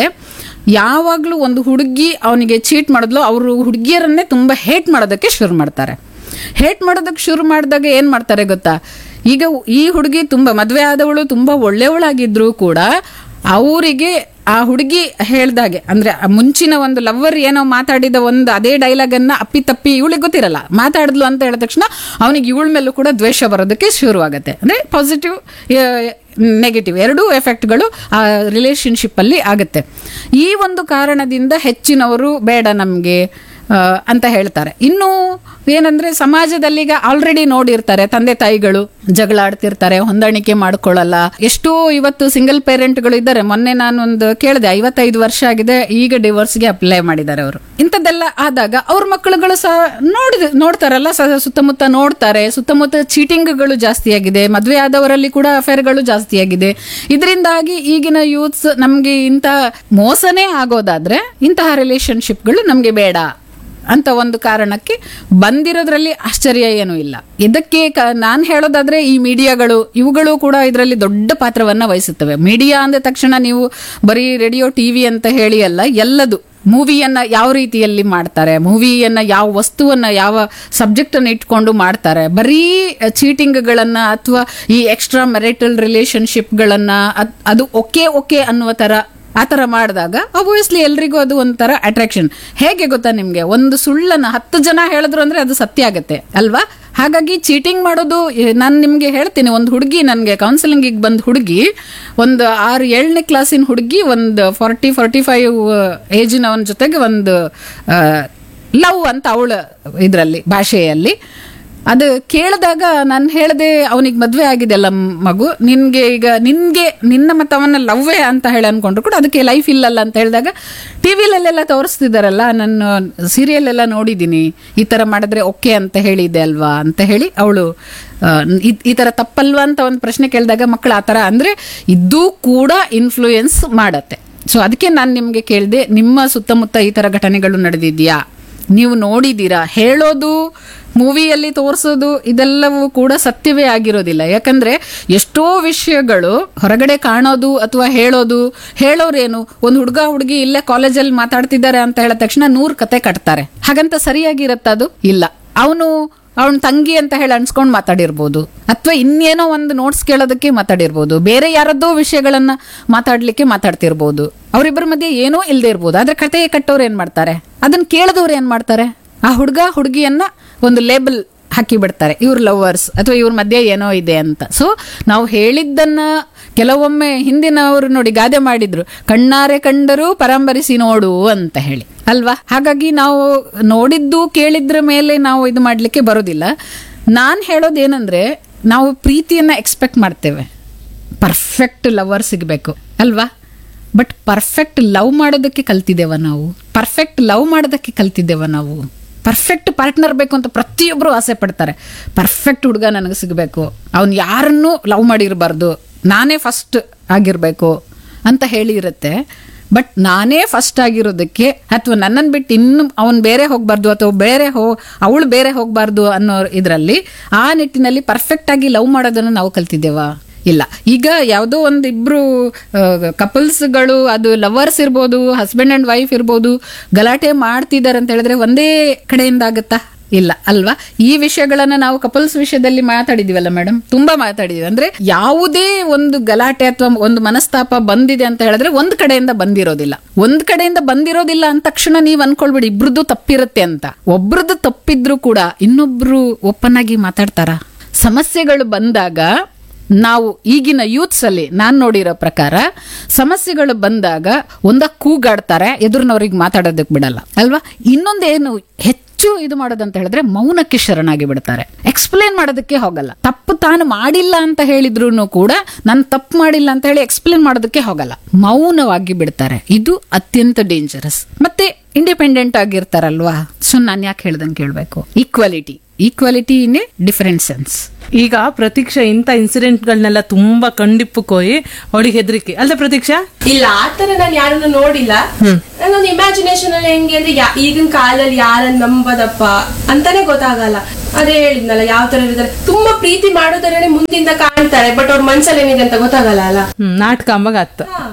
[SPEAKER 3] ಯಾವಾಗ್ಲೂ ಒಂದು ಹುಡುಗಿ ಅವನಿಗೆ ಚೀಟ್ ಮಾಡಿದ್ಲು ಅವರು ಹುಡುಗಿಯರನ್ನೇ ತುಂಬಾ ಹೇಟ್ ಮಾಡೋದಕ್ಕೆ ಶುರು ಮಾಡ್ತಾರೆ ಹೇಟ್ ಮಾಡೋದಕ್ಕೆ ಶುರು ಮಾಡಿದಾಗ ಏನ್ ಮಾಡ್ತಾರೆ ಗೊತ್ತಾ ಈಗ ಈ ಹುಡುಗಿ ತುಂಬಾ ಮದ್ವೆ ಆದವಳು ತುಂಬಾ ಒಳ್ಳೆಯವಳಾಗಿದ್ರು ಕೂಡ ಅವರಿಗೆ ಆ ಹುಡುಗಿ ಹೇಳ್ದಾಗೆ ಅಂದ್ರೆ ಆ ಮುಂಚಿನ ಒಂದು ಲವ್ವರ್ ಏನೋ ಮಾತಾಡಿದ ಒಂದು ಅದೇ ಡೈಲಾಗ್ ಅನ್ನ ಅಪ್ಪಿ ತಪ್ಪಿ ಇವಳಿಗೆ ಗೊತ್ತಿರಲ್ಲ ಮಾತಾಡಿದ್ಲು ಅಂತ ಹೇಳಿದ ತಕ್ಷಣ ಅವನಿಗೆ ಇವಳ ಮೇಲೂ ಕೂಡ ದ್ವೇಷ ಬರೋದಕ್ಕೆ ಶುರುವಾಗುತ್ತೆ ಅಂದ್ರೆ ಪಾಸಿಟಿವ್ ನೆಗೆಟಿವ್ ಎರಡೂ ಎಫೆಕ್ಟ್ಗಳು ಆ ರಿಲೇಶನ್ಶಿಪ್ ಅಲ್ಲಿ ಆಗುತ್ತೆ ಈ ಒಂದು ಕಾರಣದಿಂದ ಹೆಚ್ಚಿನವರು ಬೇಡ ನಮಗೆ ಅಂತ ಹೇಳ್ತಾರೆ ಇನ್ನು ಏನಂದ್ರೆ ಸಮಾಜದಲ್ಲಿ ಈಗ ಆಲ್ರೆಡಿ ನೋಡಿರ್ತಾರೆ ತಂದೆ ತಾಯಿಗಳು ಜಗಳ ಆಡ್ತಿರ್ತಾರೆ ಹೊಂದಾಣಿಕೆ ಮಾಡ್ಕೊಳ್ಳಲ್ಲ ಎಷ್ಟೋ ಇವತ್ತು ಸಿಂಗಲ್ ಪೇರೆಂಟ್ಗಳು ಇದ್ದಾರೆ ಮೊನ್ನೆ ನಾನು ಒಂದು ಕೇಳಿದೆ ಐವತ್ತೈದು ವರ್ಷ ಆಗಿದೆ ಈಗ ಡಿವೋರ್ಸ್ಗೆ ಅಪ್ಲೈ ಮಾಡಿದ್ದಾರೆ ಅವರು ಇಂಥದ್ದೆಲ್ಲ ಆದಾಗ ಅವ್ರ ಮಕ್ಕಳುಗಳು ಸಹ ನೋಡಿದ ನೋಡ್ತಾರಲ್ಲ ಸ- ಸುತ್ತಮುತ್ತ ನೋಡ್ತಾರೆ ಸುತ್ತಮುತ್ತ ಚೀಟಿಂಗ್ಗಳು ಜಾಸ್ತಿ ಆಗಿದೆ ಮದುವೆ ಆದವರಲ್ಲಿ ಕೂಡ ಅಫೇರ್ಗಳು ಜಾಸ್ತಿ ಆಗಿದೆ ಇದರಿಂದಾಗಿ ಈಗಿನ ಯೂತ್ಸ್ ನಮ್ಗೆ ಇಂಥ ಮೋಸನೇ ಆಗೋದಾದ್ರೆ ಇಂತಹ ರಿಲೇಶನ್ಶಿಪ್ಗಳು ನಮ್ಗೆ ಬೇಡ ಅಂತ ಒಂದು ಕಾರಣಕ್ಕೆ ಬಂದಿರೋದ್ರಲ್ಲಿ ಆಶ್ಚರ್ಯ ಏನೂ ಇಲ್ಲ ಇದಕ್ಕೆ ನಾನು ಹೇಳೋದಾದ್ರೆ ಈ ಮೀಡಿಯಾಗಳು ಇವುಗಳು ಕೂಡ ಇದರಲ್ಲಿ ದೊಡ್ಡ ಪಾತ್ರವನ್ನ ವಹಿಸುತ್ತವೆ ಮೀಡಿಯಾ ಅಂದ ತಕ್ಷಣ ನೀವು ಬರೀ ರೇಡಿಯೋ ಟಿವಿ ಅಂತ ಹೇಳಿ ಅಲ್ಲ ಎಲ್ಲದು ಮೂವಿಯನ್ನ ಯಾವ ರೀತಿಯಲ್ಲಿ ಮಾಡ್ತಾರೆ ಮೂವಿಯನ್ನ ಯಾವ ವಸ್ತುವನ್ನ ಯಾವ ಸಬ್ಜೆಕ್ಟ್ ಅನ್ನು ಇಟ್ಕೊಂಡು ಮಾಡ್ತಾರೆ ಬರೀ ಚೀಟಿಂಗ್ಗಳನ್ನ ಅಥವಾ ಈ ಎಕ್ಸ್ಟ್ರಾ ಮೆರಿಟಲ್ ರಿಲೇಶನ್ಶಿಪ್ಗಳನ್ನ ಅದು ಓಕೆ ಓಕೆ ಅನ್ನುವ ತರ ಆ ಥರ ಮಾಡಿದಾಗ ಅಬ್ವಿಯಸ್ಲಿ ಎಲ್ರಿಗೂ ಅದು ಒಂಥರ ಅಟ್ರಾಕ್ಷನ್ ಹೇಗೆ ಗೊತ್ತಾ ನಿಮ್ಗೆ ಒಂದು ಸುಳ್ಳನ್ನ ಹತ್ತು ಜನ ಹೇಳಿದ್ರು ಅಂದ್ರೆ ಅದು ಸತ್ಯ ಆಗತ್ತೆ ಅಲ್ವಾ ಹಾಗಾಗಿ ಚೀಟಿಂಗ್ ಮಾಡೋದು ನಾನು ನಿಮ್ಗೆ ಹೇಳ್ತೀನಿ ಒಂದು ಹುಡುಗಿ ನನಗೆ ಕೌನ್ಸಿಲಿಂಗಿಗೆ ಬಂದ ಹುಡುಗಿ ಒಂದು ಆರು ಏಳನೇ ಕ್ಲಾಸಿನ ಹುಡುಗಿ ಒಂದು ಫಾರ್ಟಿ ಫಾರ್ಟಿ ಫೈವ್ ಏಜಿನವನ ಜೊತೆಗೆ ಒಂದು ಲವ್ ಅಂತ ಅವಳ ಇದರಲ್ಲಿ ಭಾಷೆಯಲ್ಲಿ ಅದು ಕೇಳಿದಾಗ ನಾನು ಹೇಳಿದೆ ಅವನಿಗೆ ಮದುವೆ ಆಗಿದೆ ಅಲ್ಲ ಮಗು ನಿನ್ಗೆ ಈಗ ನಿನ್ಗೆ ನಿನ್ನ ಮತ್ತು ಅವನ ಲವ್ವೇ ಅಂತ ಹೇಳಿ ಅನ್ಕೊಂಡ್ರು ಕೂಡ ಅದಕ್ಕೆ ಲೈಫ್ ಇಲ್ಲಲ್ಲ ಅಂತ ಹೇಳಿದಾಗ ಟಿ ವಿಲೆಲ್ಲ ತೋರಿಸ್ತಿದ್ದಾರಲ್ಲ ನಾನು ಸೀರಿಯಲ್ ಎಲ್ಲ ನೋಡಿದ್ದೀನಿ ಈ ಥರ ಮಾಡಿದ್ರೆ ಓಕೆ ಅಂತ ಹೇಳಿದೆ ಅಲ್ವಾ ಅಂತ ಹೇಳಿ ಅವಳು ಈ ಥರ ತಪ್ಪಲ್ವಾ ಅಂತ ಒಂದು ಪ್ರಶ್ನೆ ಕೇಳಿದಾಗ ಮಕ್ಕಳು ಆ ಥರ ಅಂದರೆ ಇದು ಕೂಡ ಇನ್ಫ್ಲೂಯೆನ್ಸ್ ಮಾಡತ್ತೆ ಸೊ ಅದಕ್ಕೆ ನಾನು ನಿಮಗೆ ಕೇಳಿದೆ ನಿಮ್ಮ ಸುತ್ತಮುತ್ತ ಈ ಥರ ಘಟನೆಗಳು ನಡೆದಿದೆಯಾ ನೀವು ನೋಡಿದ್ದೀರಾ ಹೇಳೋದು ಮೂವಿಯಲ್ಲಿ ತೋರಿಸೋದು ಇದೆಲ್ಲವೂ ಕೂಡ ಸತ್ಯವೇ ಆಗಿರೋದಿಲ್ಲ ಯಾಕಂದ್ರೆ ಎಷ್ಟೋ ವಿಷಯಗಳು ಹೊರಗಡೆ ಕಾಣೋದು ಅಥವಾ ಹೇಳೋದು ಹೇಳೋರೇನು ಒಂದು ಹುಡುಗ ಹುಡುಗಿ ಇಲ್ಲೇ ಕಾಲೇಜಲ್ಲಿ ಮಾತಾಡ್ತಿದ್ದಾರೆ ಅಂತ ಹೇಳಿದ ತಕ್ಷಣ ನೂರ್ ಕತೆ ಕಟ್ತಾರೆ ಹಾಗಂತ ಸರಿಯಾಗಿರತ್ತ ಅದು ಇಲ್ಲ ಅವನು ಅವನ ತಂಗಿ ಅಂತ ಹೇಳಿ ಅನ್ಸ್ಕೊಂಡು ಮಾತಾಡಿರ್ಬೋದು ಅಥವಾ ಇನ್ನೇನೋ ಒಂದು ನೋಟ್ಸ್ ಕೇಳೋದಕ್ಕೆ ಮಾತಾಡಿರ್ಬೋದು ಬೇರೆ ಯಾರದ್ದೋ ವಿಷಯಗಳನ್ನ ಮಾತಾಡ್ಲಿಕ್ಕೆ ಮಾತಾಡ್ತಿರ್ಬೋದು ಅವರಿಬ್ಬರ ಮಧ್ಯೆ ಏನೋ ಇಲ್ಲದೆ ಇರ್ಬೋದು ಆದ್ರೆ ಕತೆ ಕಟ್ಟೋರು ಏನ್ ಮಾಡ್ತಾರೆ ಅದನ್ನ ಕೇಳಿದವ್ರು ಏನ್ ಮಾಡ್ತಾರೆ ಆ ಹುಡುಗ ಹುಡುಗಿಯನ್ನ ಒಂದು ಲೇಬಲ್ ಹಾಕಿ ಬಿಡ್ತಾರೆ ಇವ್ರ ಲವರ್ಸ್ ಅಥವಾ ಇವ್ರ ಮಧ್ಯೆ ಏನೋ ಇದೆ ಅಂತ ಸೊ ನಾವು ಹೇಳಿದ್ದನ್ನ ಕೆಲವೊಮ್ಮೆ ಹಿಂದಿನವರು ನೋಡಿ ಗಾದೆ ಮಾಡಿದ್ರು ಕಣ್ಣಾರೆ ಕಂಡರೂ ಪರಂಬರಿಸಿ ನೋಡು ಅಂತ ಹೇಳಿ ಅಲ್ವಾ ಹಾಗಾಗಿ ನಾವು ನೋಡಿದ್ದು ಕೇಳಿದ್ರ ಮೇಲೆ ನಾವು ಇದು ಮಾಡ್ಲಿಕ್ಕೆ ಬರೋದಿಲ್ಲ ನಾನು ಹೇಳೋದೇನಂದ್ರೆ ನಾವು ಪ್ರೀತಿಯನ್ನ ಎಕ್ಸ್ಪೆಕ್ಟ್ ಮಾಡ್ತೇವೆ ಪರ್ಫೆಕ್ಟ್ ಲವರ್ ಸಿಗಬೇಕು ಅಲ್ವಾ ಬಟ್ ಪರ್ಫೆಕ್ಟ್ ಲವ್ ಮಾಡೋದಕ್ಕೆ ಕಲ್ತಿದ್ದೇವ ನಾವು ಪರ್ಫೆಕ್ಟ್ ಲವ್ ಮಾಡೋದಕ್ಕೆ ಕಲ್ತಿದ್ದೇವ ನಾವು ಪರ್ಫೆಕ್ಟ್ ಪಾರ್ಟ್ನರ್ ಬೇಕು ಅಂತ ಪ್ರತಿಯೊಬ್ಬರು ಆಸೆ ಪಡ್ತಾರೆ ಪರ್ಫೆಕ್ಟ್ ಹುಡುಗ ನನಗೆ ಸಿಗಬೇಕು ಅವ್ನು ಯಾರನ್ನೂ ಲವ್ ಮಾಡಿರಬಾರ್ದು ನಾನೇ ಫಸ್ಟ್ ಆಗಿರಬೇಕು ಅಂತ ಹೇಳಿ ಇರುತ್ತೆ ಬಟ್ ನಾನೇ ಫಸ್ಟ್ ಆಗಿರೋದಕ್ಕೆ ಅಥವಾ ನನ್ನನ್ನು ಬಿಟ್ಟು ಇನ್ನು ಅವನು ಬೇರೆ ಹೋಗಬಾರ್ದು ಅಥವಾ ಬೇರೆ ಹೋ ಅವಳು ಬೇರೆ ಹೋಗಬಾರ್ದು ಅನ್ನೋ ಇದರಲ್ಲಿ ಆ ನಿಟ್ಟಿನಲ್ಲಿ ಪರ್ಫೆಕ್ಟ್ ಆಗಿ ಲವ್ ಮಾಡೋದನ್ನು ನಾವು ಕಲ್ತಿದ್ದೇವಾ ಇಲ್ಲ ಈಗ ಯಾವುದೋ ಒಂದು ಇಬ್ರು ಕಪಲ್ಸ್ಗಳು ಅದು ಲವರ್ಸ್ ಇರ್ಬೋದು ಹಸ್ಬೆಂಡ್ ಅಂಡ್ ವೈಫ್ ಇರ್ಬೋದು ಗಲಾಟೆ ಮಾಡ್ತಿದ್ದಾರೆ ಅಂತ ಹೇಳಿದ್ರೆ ಒಂದೇ ಕಡೆಯಿಂದ ಆಗುತ್ತಾ ಇಲ್ಲ ಅಲ್ವಾ ಈ ವಿಷಯಗಳನ್ನ ನಾವು ಕಪಲ್ಸ್ ವಿಷಯದಲ್ಲಿ ಮಾತಾಡಿದೀವಲ್ಲ ಮೇಡಮ್ ತುಂಬಾ ಮಾತಾಡಿದೀವಿ ಅಂದ್ರೆ ಯಾವುದೇ ಒಂದು ಗಲಾಟೆ ಅಥವಾ ಒಂದು ಮನಸ್ತಾಪ ಬಂದಿದೆ ಅಂತ ಹೇಳಿದ್ರೆ ಒಂದ್ ಕಡೆಯಿಂದ ಬಂದಿರೋದಿಲ್ಲ ಒಂದ್ ಕಡೆಯಿಂದ ಬಂದಿರೋದಿಲ್ಲ ಅಂದ ತಕ್ಷಣ ನೀವ್ ಅನ್ಕೊಳ್ಬೇಡಿ ಇಬ್ರದ್ದು ತಪ್ಪಿರುತ್ತೆ ಅಂತ ಒಬ್ರದ್ದು ತಪ್ಪಿದ್ರು ಕೂಡ ಇನ್ನೊಬ್ರು ಓಪನ್ ಆಗಿ ಮಾತಾಡ್ತಾರ ಸಮಸ್ಯೆಗಳು ಬಂದಾಗ ನಾವು ಈಗಿನ ಯೂತ್ಸ್ ಅಲ್ಲಿ ನಾನ್ ನೋಡಿರೋ ಪ್ರಕಾರ ಸಮಸ್ಯೆಗಳು ಬಂದಾಗ ಒಂದ ಕೂಗಾಡ್ತಾರೆ ಎದುರಿನವ್ರಿಗೆ ಮಾತಾಡೋದಕ್ಕೆ ಬಿಡಲ್ಲ ಅಲ್ವಾ ಇನ್ನೊಂದೇನು ಹೆಚ್ಚು ಇದು ಮಾಡೋದಂತ ಹೇಳಿದ್ರೆ ಮೌನಕ್ಕೆ ಶರಣಾಗಿ ಬಿಡ್ತಾರೆ ಎಕ್ಸ್ಪ್ಲೇನ್ ಮಾಡೋದಕ್ಕೆ ಹೋಗಲ್ಲ ತಪ್ಪು ತಾನು ಮಾಡಿಲ್ಲ ಅಂತ ಹೇಳಿದ್ರು ಕೂಡ ನಾನು ತಪ್ಪು ಮಾಡಿಲ್ಲ ಅಂತ ಹೇಳಿ ಎಕ್ಸ್ಪ್ಲೇನ್ ಮಾಡೋದಕ್ಕೆ ಹೋಗಲ್ಲ ಮೌನವಾಗಿ ಬಿಡ್ತಾರೆ ಇದು ಅತ್ಯಂತ ಡೇಂಜರಸ್ ಮತ್ತೆ ಇಂಡಿಪೆಂಡೆಂಟ್ ಆಗಿರ್ತಾರಲ್ವಾ ಸೊ ನಾನು ಯಾಕೆ ಹೇಳ್ದಂಗೆ ಕೇಳಬೇಕು equality equality in a different sense
[SPEAKER 2] ಈಗ ಪ್ರತೀಕ್ಷಾ ಇಂಥ ಇನ್ಸಿಡೆಂಟ್ಗಳನ್ನೆಲ್ಲ ತುಂಬಾ ಕಂಡಿಪ್ಪು ಕೊಯ್ ಅವಳಿಗೆ ಹೆದರಿಕೆ ಅಲ್ಲ ಪ್ರತೀಕ್ಷಾ
[SPEAKER 4] ಇಲ್ಲ ಆತರ ನಾನು ಯಾರನ್ನು ನೋಡಿಲ್ಲ ನನ್ನೊಂದು ಇಮ್ಯಾಜಿನೇಷನ್ ಅಲ್ಲಿ ಹೆಂಗೆ ಅಂದ್ರೆ ಯಾ- ಈಗಿನ ಕಾಲದಲ್ಲಿ ಯಾರನ್ನ ನಂಬದಪ್ಪ ಅಂತಾನೆ ಗೊತ್ತಾಗಲ್ಲ ಅದೇ ಹೇಳಿದ್ನಲ್ಲ ಯಾವ ತರ ಇರ್ತಾರೆ ತುಂಬಾ ಪ್ರೀತಿ ಮಾಡೋದರೇ ಮುಂದಿಂದ ಕಾಣ್ತಾರೆ ಬಟ್ ಅವ್ರ ಮನ್ಸಲ್ಲಿ ಏನಿದೆ ಅಂತ ಗೊತ್ತಾಗಲ್ಲ ಅಲ್ಲ
[SPEAKER 2] ಹ್ಮ್ ನಾಟಕ ಅಂಬಾಗ ಆತ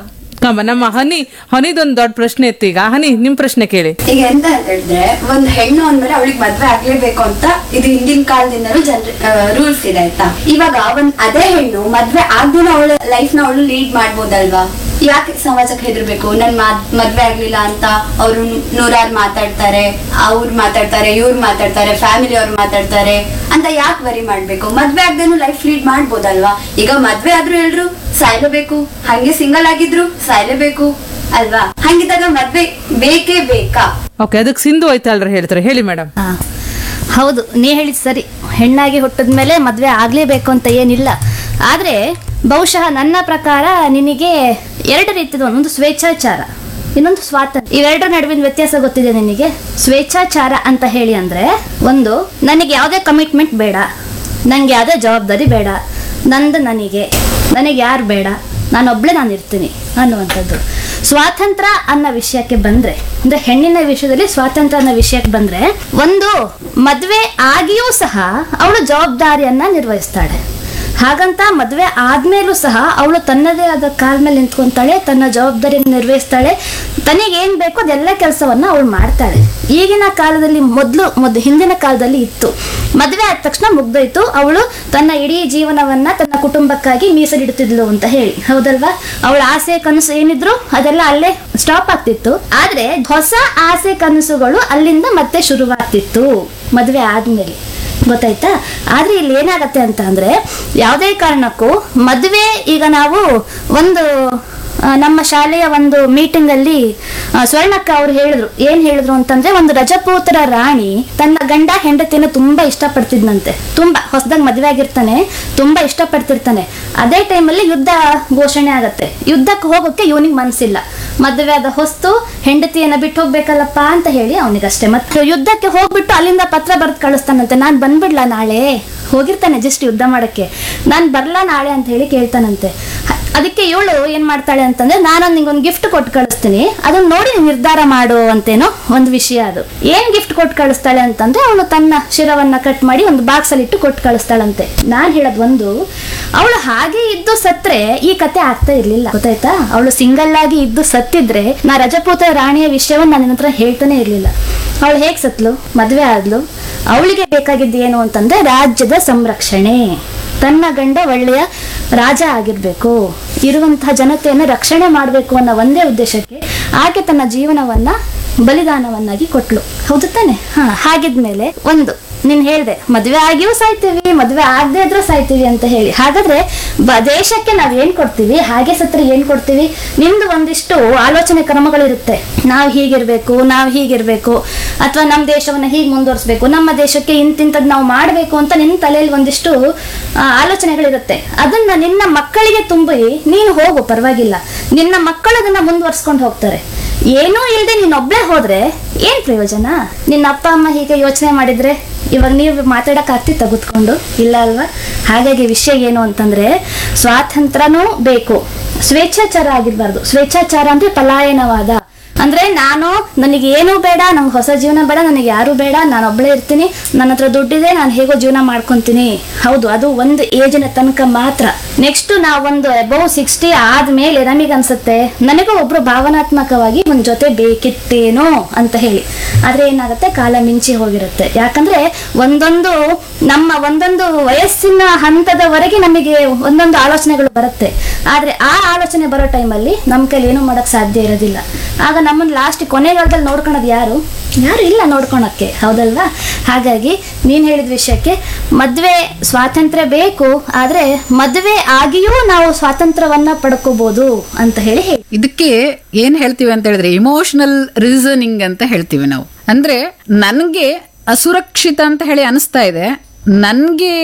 [SPEAKER 2] ನಮ್ಮ ನಮ್ಮ ಹನಿ ಹನಿದೊಂದು ದೊಡ್ಡ ಪ್ರಶ್ನೆ ಇತ್ತು ಈಗ ಹನಿ ನಿಮ್ ಪ್ರಶ್ನೆ ಕೇಳಿ
[SPEAKER 5] ಈಗ ಎಂತ ಅಂತ ಹೇಳಿದ್ರೆ ಒಂದ್ ಹೆಣ್ಣು ಅಂದ್ಮೇಲೆ ಅವಳಿಗೆ ಮದ್ವೆ ಆಗ್ಲೇಬೇಕು ಅಂತ ಇದು ಹಿಂದಿನ ಕಾಲದಿಂದಲೂ ಜನ ರೂಲ್ಸ್ ಇದೆ ಆಯ್ತಾ ಇವಾಗ ಒಂದ್ ಅದೇ ಹೆಣ್ಣು ಮದ್ವೆ ಆಗ್ದಿನ ಅವಳ ಲೈಫ್ ನ ಅವಳು ಲೀಡ್ ಮಾಡ್ಬೋದಲ್ವಾ ಯಾಕೆ ಸಮಾಜಕ್ಕೆ ಹೆದರ್ಬೇಕು ನನ್ ಮಾತ್- ಮದ್ವೆ ಆಗ್ಲಿಲ್ಲ ಅಂತ ಅವರು ನೂರಾರು ಮಾತಾಡ್ತಾರೆ ಅವ್ರು ಮಾತಾಡ್ತಾರೆ ಇವ್ರು ಮಾತಾಡ್ತಾರೆ ಫ್ಯಾಮಿಲಿ ಅವ್ರು ಮಾತಾಡ್ತಾರೆ ಅಂತ ಯಾಕೆ ವರಿ ಮಾಡ್ಬೇಕು ಮದ್ವೆ ಆಗ್ದೇನು ಲೈಫ್ ಲೀಡ್ ಮಾಡ್ಬೋದಲ್ವಾ ಈಗ ಮದ್ವೆ ಆದ್ರೂ ಎಲ್ರು ಸಾಯ್ಲೇಬೇಕು ಹಂಗೆ ಸಿಂಗಲ್ ಆಗಿದ್ರು ಸಾಯ್ಲೇಬೇಕು ಅಲ್ವಾ ಹಂಗಿದ್ದಾಗ ಮದ್ವೆ ಬೇಕೇ ಬೇಕಾ
[SPEAKER 2] ಓಕೆ ಅದಕ್ಕೆ ಸಿಂಧು ಆಯ್ತಲ್ರಿ ಹೇಳ್ತಾರೆ ಹೇಳಿ ಮೇಡಮ್
[SPEAKER 6] ಹಾ. ಹೌದು ನೀ ಹೇಳಿದ್ ಸರಿ ಹೆಣ್ಣಾಗಿ ಹುಟ್ಟಿದ್ಮೇಲೆ ಮದುವೆ ಆಗಲೇಬೇಕು ಅಂತ ಏನಿಲ್ಲ ಆದರೆ ಬಹುಶಃ ನನ್ನ ಪ್ರಕಾರ ನಿನಗೆ ಎರಡು ರೀತಿದು ಒಂದು ಸ್ವೇಚ್ಛಾಚಾರ ಇನ್ನೊಂದು ಸ್ವಾತಂತ್ರ್ಯ ಇವೆರಡರ ನಡುವಿನ ವ್ಯತ್ಯಾಸ ಗೊತ್ತಿದೆ ನಿನಗೆ ಸ್ವೇಚ್ಛಾಚಾರ ಅಂತ ಹೇಳಿ ಅಂದರೆ ಒಂದು ನನಗೆ ಯಾವುದೇ ಕಮಿಟ್ಮೆಂಟ್ ಬೇಡ ನನಗೆ ಯಾವುದೇ ಜವಾಬ್ದಾರಿ ಬೇಡ ನಂದು ನನಗೆ ನನಗೆ ಯಾರು ಬೇಡ ನಾನೊಬ್ಳೆ ನಾನು ಇರ್ತೀನಿ ಅನ್ನುವಂಥದ್ದು ಸ್ವಾತಂತ್ರ್ಯ ಅನ್ನೋ ವಿಷಯಕ್ಕೆ ಬಂದ್ರೆ ಅಂದ್ರೆ ಹೆಣ್ಣಿನ ವಿಷಯದಲ್ಲಿ ಸ್ವಾತಂತ್ರ್ಯ ಅನ್ನೋ ವಿಷಯಕ್ಕೆ ಬಂದ್ರೆ ಒಂದು ಮದ್ವೆ ಆಗಿಯೂ ಸಹ ಅವಳು ಜವಾಬ್ದಾರಿಯನ್ನ ನಿರ್ವಹಿಸ್ತಾಳೆ ಹಾಗಂತ ಮದುವೆ ಆದ್ಮೇಲೂ ಸಹ ಅವಳು ತನ್ನದೇ ಆದ ಕಾಲ ಮೇಲೆ ನಿಂತ್ಕೊಂತಾಳೆ ತನ್ನ ಜವಾಬ್ದಾರಿಯನ್ನು ನಿರ್ವಹಿಸ್ತಾಳೆ ತನಗೇನು ಬೇಕೋ ಅದೆಲ್ಲ ಕೆಲಸವನ್ನ ಅವಳು ಮಾಡ್ತಾಳೆ ಈಗಿನ ಕಾಲದಲ್ಲಿ ಮೊದಲು ಮೊದ್ ಹಿಂದಿನ ಕಾಲದಲ್ಲಿ ಇತ್ತು ಮದುವೆ ಆದ ತಕ್ಷಣ ಮುಗ್ದೋಯ್ತು ಅವಳು ತನ್ನ ಇಡೀ ಜೀವನವನ್ನ ತನ್ನ ಕುಟುಂಬಕ್ಕಾಗಿ ಮೀಸಲಿಡುತ್ತಿದ್ಲು ಅಂತ ಹೇಳಿ ಹೌದಲ್ವಾ ಅವಳ ಆಸೆ ಕನಸು ಏನಿದ್ರು ಅದೆಲ್ಲ ಅಲ್ಲೇ ಸ್ಟಾಪ್ ಆಗ್ತಿತ್ತು ಆದ್ರೆ ಹೊಸ ಆಸೆ ಕನಸುಗಳು ಅಲ್ಲಿಂದ ಮತ್ತೆ ಶುರುವಾಗ್ತಿತ್ತು ಮದುವೆ ಆದ್ಮೇಲೆ ಗೊತ್ತಾಯ್ತಾ ಆದ್ರೆ ಇಲ್ಲಿ ಏನಾಗತ್ತೆ ಅಂತ ಅಂದ್ರೆ ಯಾವುದೇ ಕಾರಣಕ್ಕೂ ಮದುವೆ ಈಗ ನಾವು ಒಂದು ಆ, ನಮ್ಮ ಶಾಲೆಯ ಒಂದು ಮೀಟಿಂಗ್ ಅಲ್ಲಿ ಆ, ಸ್ವರ್ಣಕ್ಕ ಅವ್ರು ಹೇಳಿದ್ರು ಏನ್ ಹೇಳಿದ್ರು ಅಂತಂದ್ರೆ ಒಂದು ರಜಪೂತರ ರಾಣಿ ತನ್ನ ಗಂಡ ಹೆಂಡತಿಯನ್ನು ತುಂಬಾ ಇಷ್ಟಪಡ್ತಿದ್ನಂತೆ ತುಂಬಾ ಹೊಸದಾಗಿ ಮದುವೆ ಆಗಿರ್ತಾನೆ ತುಂಬಾ ಇಷ್ಟಪಡ್ತಿರ್ತಾನೆ ಅದೇ ಟೈಮಲ್ಲಿ ಯುದ್ಧ ಘೋಷಣೆ ಆಗತ್ತೆ ಯುದ್ಧಕ್ಕೆ ಹೋಗೋಕೆ ಇವನಿಗೆ ಮನಸ್ಸಿಲ್ಲ ಮದುವೆ ಆದ ಹೊಸ್ತು ಹೆಂಡತಿಯನ್ನ ಬಿಟ್ಟು ಹೋಗ್ಬೇಕಲ್ಲಪ್ಪ ಅಂತ ಹೇಳಿ ಅವನಿಗಷ್ಟೇ ಮತ್ತೆ ಯುದ್ಧಕ್ಕೆ ಹೋಗ್ಬಿಟ್ಟು ಅಲ್ಲಿಂದ ಪತ್ರ ಬರೆದು ಕಳಿಸ್ತಾನಂತೆ ನಾನು ಬಂದ್ಬಿಡ್ಲಾ ನಾಳೆ ಹೋಗಿರ್ತಾನೆ ಜಸ್ಟ್ ಯುದ್ಧ ಮಾಡಕ್ಕೆ ನಾನು ಬರ್ಲಾ ನಾಳೆ ಅಂತ ಹೇಳಿ ಕೇಳ್ತಾನಂತೆ ಹ- ಅದಕ್ಕೆ ಇವಳು ಏನ್ ಮಾಡ್ತಾಳೆ ಅಂತಂದ್ರೆ ನಾನು ನಿಂಗೊಂದು ಗಿಫ್ಟ್ ಕೊಟ್ಟು ಕಳಿಸ್ತೀನಿ ಅದನ್ನ ನೋಡಿ ನೀನ್ ನಿರ್ಧಾರ ಮಾಡು ಅಂತೇನೋ ಒಂದು ವಿಷಯ ಅದು ಏನ್ ಗಿಫ್ಟ್ ಕೊಟ್ಟು ಕಳಿಸ್ತಾಳೆ ಅಂತಂದ್ರೆ ಅವಳು ತನ್ನ ಶಿರವನ್ನ ಕಟ್ ಮಾಡಿ ಒಂದು ಬಾಕ್ಸ್ ಅಲ್ಲಿ ಇಟ್ಟು ಕೊಟ್ಟು ಕಳಿಸ್ತಾಳಂತೆ ನಾನ್ ಹೇಳೋದ್ ಒಂದು ಅವಳು ಹಾಗೆ ಇದ್ದು ಸತ್ರೆ ಈ ಕತೆ ಆಗ್ತಾ ಇರ್ಲಿಲ್ಲ ಗೊತ್ತಾಯ್ತಾ ಅವಳು ಸಿಂಗಲ್ ಆಗಿ ಇದ್ದು ಸತ್ತಿದ್ರೆ ನಾ ರಜಪೂತ ರಾಣಿಯ ವಿಷಯವನ್ನು ನಾನು ನಿನ್ನ ಹತ್ರ ಹೇಳ್ತಾನೆ ಇರ್ಲಿಲ್ಲ ಅವಳು ಹೇಗ್ ಸತ್ಲು ಮದ್ವೆ ಆದ್ಲು ಅವಳಿಗೆ ಬೇಕಾಗಿದ್ದು ಏನು ಅಂತಂದ್ರೆ ರಾಜ್ಯದ ಸಂರಕ್ಷಣೆ ತನ್ನ ಗಂಡ ಒಳ್ಳೆಯ ರಾಜ ಆಗಿರ್ಬೇಕು ಇರುವಂತಹ ಜನತೆಯನ್ನು ರಕ್ಷಣೆ ಮಾಡಬೇಕು ಅನ್ನೋ ಒಂದೇ ಉದ್ದೇಶಕ್ಕೆ ಆಕೆ ತನ್ನ ಜೀವನವನ್ನ ಬಲಿದಾನವನ್ನಾಗಿ ಕೊಟ್ಲು ಹೌದು ತಾನೆ ಹಾ ಹಾಗಿದ್ಮೇಲೆ ಒಂದು ನೀನ್ ಹೇಳ್ದೆ ಮದ್ವೆ ಆಗಿಯೂ ಸಾಯ್ತೀವಿ ಮದ್ವೆ ಆಗದೆ ಇದ್ರೂ ಸಾಯ್ತೀವಿ ಅಂತ ಹೇಳಿ ಹಾಗಾದ್ರೆ ಬ- ದೇಶಕ್ಕೆ ನಾವ್ ಏನ್ ಕೊಡ್ತೀವಿ ಹಾಗೆ ಸತ್ರ ಏನ್ ಕೊಡ್ತೀವಿ ನಿಮ್ದು ಒಂದಿಷ್ಟು ಆಲೋಚನೆ ಕ್ರಮಗಳಿರುತ್ತೆ ನಾವ್ ಹೀಗಿರ್ಬೇಕು ನಾವ್ ಹೀಗಿರ್ಬೇಕು ಅಥವಾ ನಮ್ಮ ದೇಶವನ್ನ ಹೀಗೆ ಮುಂದುವರಿಸ್ಬೇಕು ನಮ್ಮ ದೇಶಕ್ಕೆ ಇಂತಿಂತದ್ ನಾವು ಮಾಡಬೇಕು ಅಂತ ನಿನ್ನ ತಲೆಯಲ್ಲಿ ಒಂದಿಷ್ಟು ಆ, ಆಲೋಚನೆಗಳಿರುತ್ತೆ ಅದನ್ನ ನಿನ್ನ ಮಕ್ಕಳಿಗೆ ತುಂಬಿ ನೀನು ಹೋಗು ಪರವಾಗಿಲ್ಲ ನಿನ್ನ ಮಕ್ಕಳು ಅದನ್ನ ಮುಂದುವರ್ಸ್ಕೊಂಡು ಹೋಗ್ತಾರೆ ಏನೂ ಇಲ್ಲದೆ ನೀನೊಬ್ಳೆ ಹೋದ್ರೆ ಏನ್ ಪ್ರಯೋಜನ ನಿನ್ನ ಅಪ್ಪ ಅಮ್ಮ ಹೀಗೆ ಯೋಚನೆ ಮಾಡಿದ್ರೆ ಇವಾಗ ನೀವು ಮಾತಾಡಕ್ ಆಗ್ತಿ ತೆಗೆದುಕೊಂಡು ಇಲ್ಲ ಅಲ್ವಾ ಹಾಗಾಗಿ ವಿಷಯ ಏನು ಅಂತಂದ್ರೆ ಸ್ವಾತಂತ್ರ್ಯನೂ ಬೇಕು ಸ್ವೇಚ್ಛಾಚಾರ ಆಗಿರ್ಬಾರ್ದು ಸ್ವೇಚ್ಛಾಚಾರ ಅಂದ್ರೆ ಪಲಾಯನವಾದ ಅಂದ್ರೆ ನಾನು ನನಗೆ ಏನೂ ಬೇಡ ನಂಗೆ ಹೊಸ ಜೀವನ ಬೇಡ ನನಗೆ ಯಾರು ಬೇಡ ನಾನು ಒಬ್ಬಳೇ ಇರ್ತೀನಿ ನನ್ನ ಹತ್ರ ದುಡ್ಡಿದೆ ನಾನು ಹೇಗೋ ಜೀವನ ಮಾಡ್ಕೊಂತೀನಿ ಹೌದು ಅದು ಒಂದು ಏಜಿನ ತನಕ ಮಾತ್ರ ನೆಕ್ಸ್ಟ್ ನಾವೊಂದು ಅಬೌವ್ ಸಿಕ್ಸ್ಟಿ ಆದ್ಮೇಲೆ ನಮಗೆ ಅನ್ಸುತ್ತೆ ನನಗೂ ಒಬ್ರು ಭಾವನಾತ್ಮಕವಾಗಿ ಒಂದ್ ಜೊತೆ ಬೇಕಿತ್ತೇನೋ ಅಂತ ಹೇಳಿ ಆದ್ರೆ ಏನಾಗುತ್ತೆ ಕಾಲ ಮಿಂಚಿ ಹೋಗಿರುತ್ತೆ ಯಾಕಂದ್ರೆ ಒಂದೊಂದು ನಮ್ಮ ಒಂದೊಂದು ವಯಸ್ಸಿನ ಹಂತದವರೆಗೆ ನಮಗೆ ಒಂದೊಂದು ಆಲೋಚನೆಗಳು ಬರುತ್ತೆ ಆದ್ರೆ ಆ ಆಲೋಚನೆ ಬರೋ ಟೈಮಲ್ಲಿ ನಮ್ಮ ಕೈಲಿ ಏನೂ ಮಾಡಕ್ ಸಾಧ್ಯ ಇರೋದಿಲ್ಲ ಆಗ ನಮ್ಮನ್ನ ಲಾಸ್ಟ್ ಕೊನೆಗಾಲದಲ್ಲಿ ನೋಡ್ಕೊಳೋದು ಯಾರು ಯಾರು ಇಲ್ಲ ನೋಡ್ಕೊಳಕ್ಕೆ ಹೌದಲ್ವಾ ಹಾಗಾಗಿ ನೀನ್ ಹೇಳಿದ ವಿಷಯಕ್ಕೆ ಮದ್ವೆ ಸ್ವಾತಂತ್ರ್ಯ ಬೇಕು ಆದ್ರೆ ಮದ್ವೆ ಆಗಿಯೂ ನಾವು ಸ್ವಾತಂತ್ರ್ಯವನ್ನ ಪಡ್ಕೋಬಹುದು ಅಂತ ಹೇಳಿ ಹೇಳಿ
[SPEAKER 3] ಇದಕ್ಕೆ ಏನ್ ಹೇಳ್ತೀವಿ ಅಂತ ಹೇಳಿದ್ರೆ ಇಮೋಷನಲ್ ರೀಸನಿಂಗ್ ಅಂತ ಹೇಳ್ತೀವಿ ನಾವು ಅಂದ್ರೆ ನನ್ಗೆ ಅಸುರಕ್ಷಿತ ಅಂತ ಹೇಳಿ ಅನಿಸ್ತಾ ಇದೆ ನನ್ಗೆ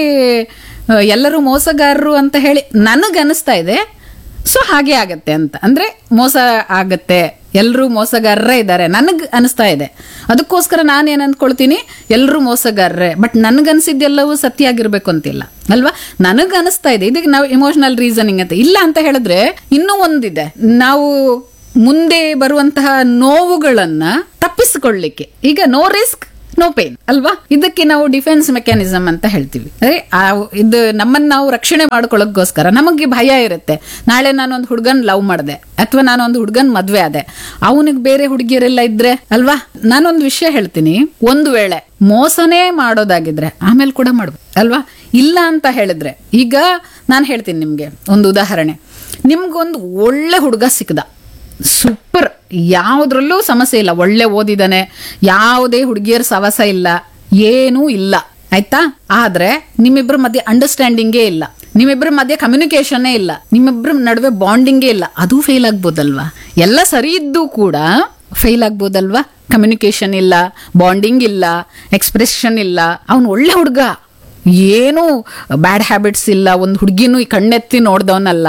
[SPEAKER 3] ಆ, ಎಲ್ಲರೂ ಮೋಸಗಾರರು ಅಂತ ಹೇಳಿ ನನಗ್ ಅನಿಸ್ತಾ ಇದೆ ಸೊ ಹಾಗೆ ಆಗತ್ತೆ ಅಂತ ಅಂದ್ರೆ ಮೋಸ ಆಗತ್ತೆ ಎಲ್ಲರೂ ಮೋಸಗಾರರೇ ಇದ್ದಾರೆ ನನಗ್ ಅನಿಸ್ತಾ ಇದೆ ಅದಕ್ಕೋಸ್ಕರ ನಾನು ಏನ್ ಅಂದ್ಕೊಳ್ತೀನಿ ಎಲ್ಲರೂ ಮೋಸಗಾರರೇ ಬಟ್ ನನ್ಗನ್ಸಿದ್ದೆಲ್ಲವೂ ಸತ್ಯ ಆಗಿರ್ಬೇಕು ಅಂತಿಲ್ಲ ಅಲ್ವಾ ನನಗ್ ಅನಿಸ್ತಾ ಇದೆ ಇದಕ್ಕೆ ನಾವು ಇಮೋಷನಲ್ ರೀಸನಿಂಗ್ ಅಂತ ಇಲ್ಲ ಅಂತ ಹೇಳಿದ್ರೆ ಇನ್ನೂ ಒಂದಿದೆ ನಾವು ಮುಂದೆ ಬರುವಂತಹ ನೋವುಗಳನ್ನ ತಪ್ಪಿಸಿಕೊಳ್ಳಿಕ್ಕೆ ಈಗ ನೋ ರಿಸ್ಕ್ ನೋ ಪೇನ್ ಅಲ್ವಾ ಇದಕ್ಕೆ ನಾವು ಡಿಫೆನ್ಸ್ ಮೆಕ್ಯಾನಿಸಮ್ ಅಂತ ಹೇಳ್ತೀವಿ ಅಂದ್ರೆ ಆ ಇದು ನಮ್ಮನ್ನ ನಾವು ರಕ್ಷಣೆ ಮಾಡ್ಕೊಳ್ಳೋಕ್ಕೋಸ್ಕರ ನಮಗೆ ಭಯ ಇರುತ್ತೆ ನಾಳೆ ನಾನು ಒಂದು ಹುಡುಗನ್ ಲವ್ ಮಾಡಿದೆ ಅಥವಾ ನಾನು ಒಂದು ಹುಡುಗನ್ ಮದ್ವೆ ಆದೆ ಅವನಿಗೆ ಬೇರೆ ಹುಡುಗಿಯರೆಲ್ಲ ಇದ್ರೆ ಅಲ್ವಾ ನಾನೊಂದು ವಿಷಯ ಹೇಳ್ತೀನಿ ಒಂದು ವೇಳೆ ಮೋಸನೇ ಮಾಡೋದಾಗಿದ್ರೆ ಆಮೇಲೆ ಕೂಡ ಮಾಡ್ಬೋದು ಅಲ್ವಾ ಇಲ್ಲ ಅಂತ ಹೇಳಿದ್ರೆ ಈಗ ನಾನು ಹೇಳ್ತೀನಿ ನಿಮ್ಗೆ ಒಂದು ಉದಾಹರಣೆ ನಿಮ್ಗೊಂದು ಒಳ್ಳೆ ಹುಡುಗ ಸಿಕ್ಕದ ಸೂಪರ್ ಯಾವುದ್ರಲ್ಲೂ ಸಮಸ್ಯೆ ಇಲ್ಲ ಒಳ್ಳೆ ಓದಿದಾನೆ ಯಾವುದೇ ಹುಡುಗಿಯರ ಸವಸ ಇಲ್ಲ ಏನೂ ಇಲ್ಲ ಆಯ್ತಾ ಆದ್ರೆ ನಿಮ್ಮಿಬ್ಬರ ಮಧ್ಯೆ ಅಂಡರ್ಸ್ಟ್ಯಾಂಡಿಂಗೇ ಇಲ್ಲ ನಿಮ್ಮಿಬ್ಬರ ಮಧ್ಯೆ ಕಮ್ಯುನಿಕೇಶನ್ನೇ ಇಲ್ಲ ನಿಮ್ಮಿಬ್ಬರ ನಡುವೆ ಬಾಂಡಿಂಗೇ ಇಲ್ಲ ಅದು ಫೇಲ್ ಆಗ್ಬೋದಲ್ವಾ ಎಲ್ಲ ಸರಿ ಇದ್ದು ಕೂಡ ಫೇಲ್ ಆಗ್ಬೋದಲ್ವಾ ಕಮ್ಯುನಿಕೇಶನ್ ಇಲ್ಲ ಬಾಂಡಿಂಗ್ ಇಲ್ಲ ಎಕ್ಸ್ಪ್ರೆಷನ್ ಇಲ್ಲ ಅವನು ಒಳ್ಳೆ ಹುಡುಗ ಏನು ಬ್ಯಾಡ್ ಹ್ಯಾಬಿಟ್ಸ್ ಇಲ್ಲ ಒಂದು ಹುಡುಗಿನೂ ಈ ಕಣ್ಣೆತ್ತಿ ನೋಡ್ದವನಲ್ಲ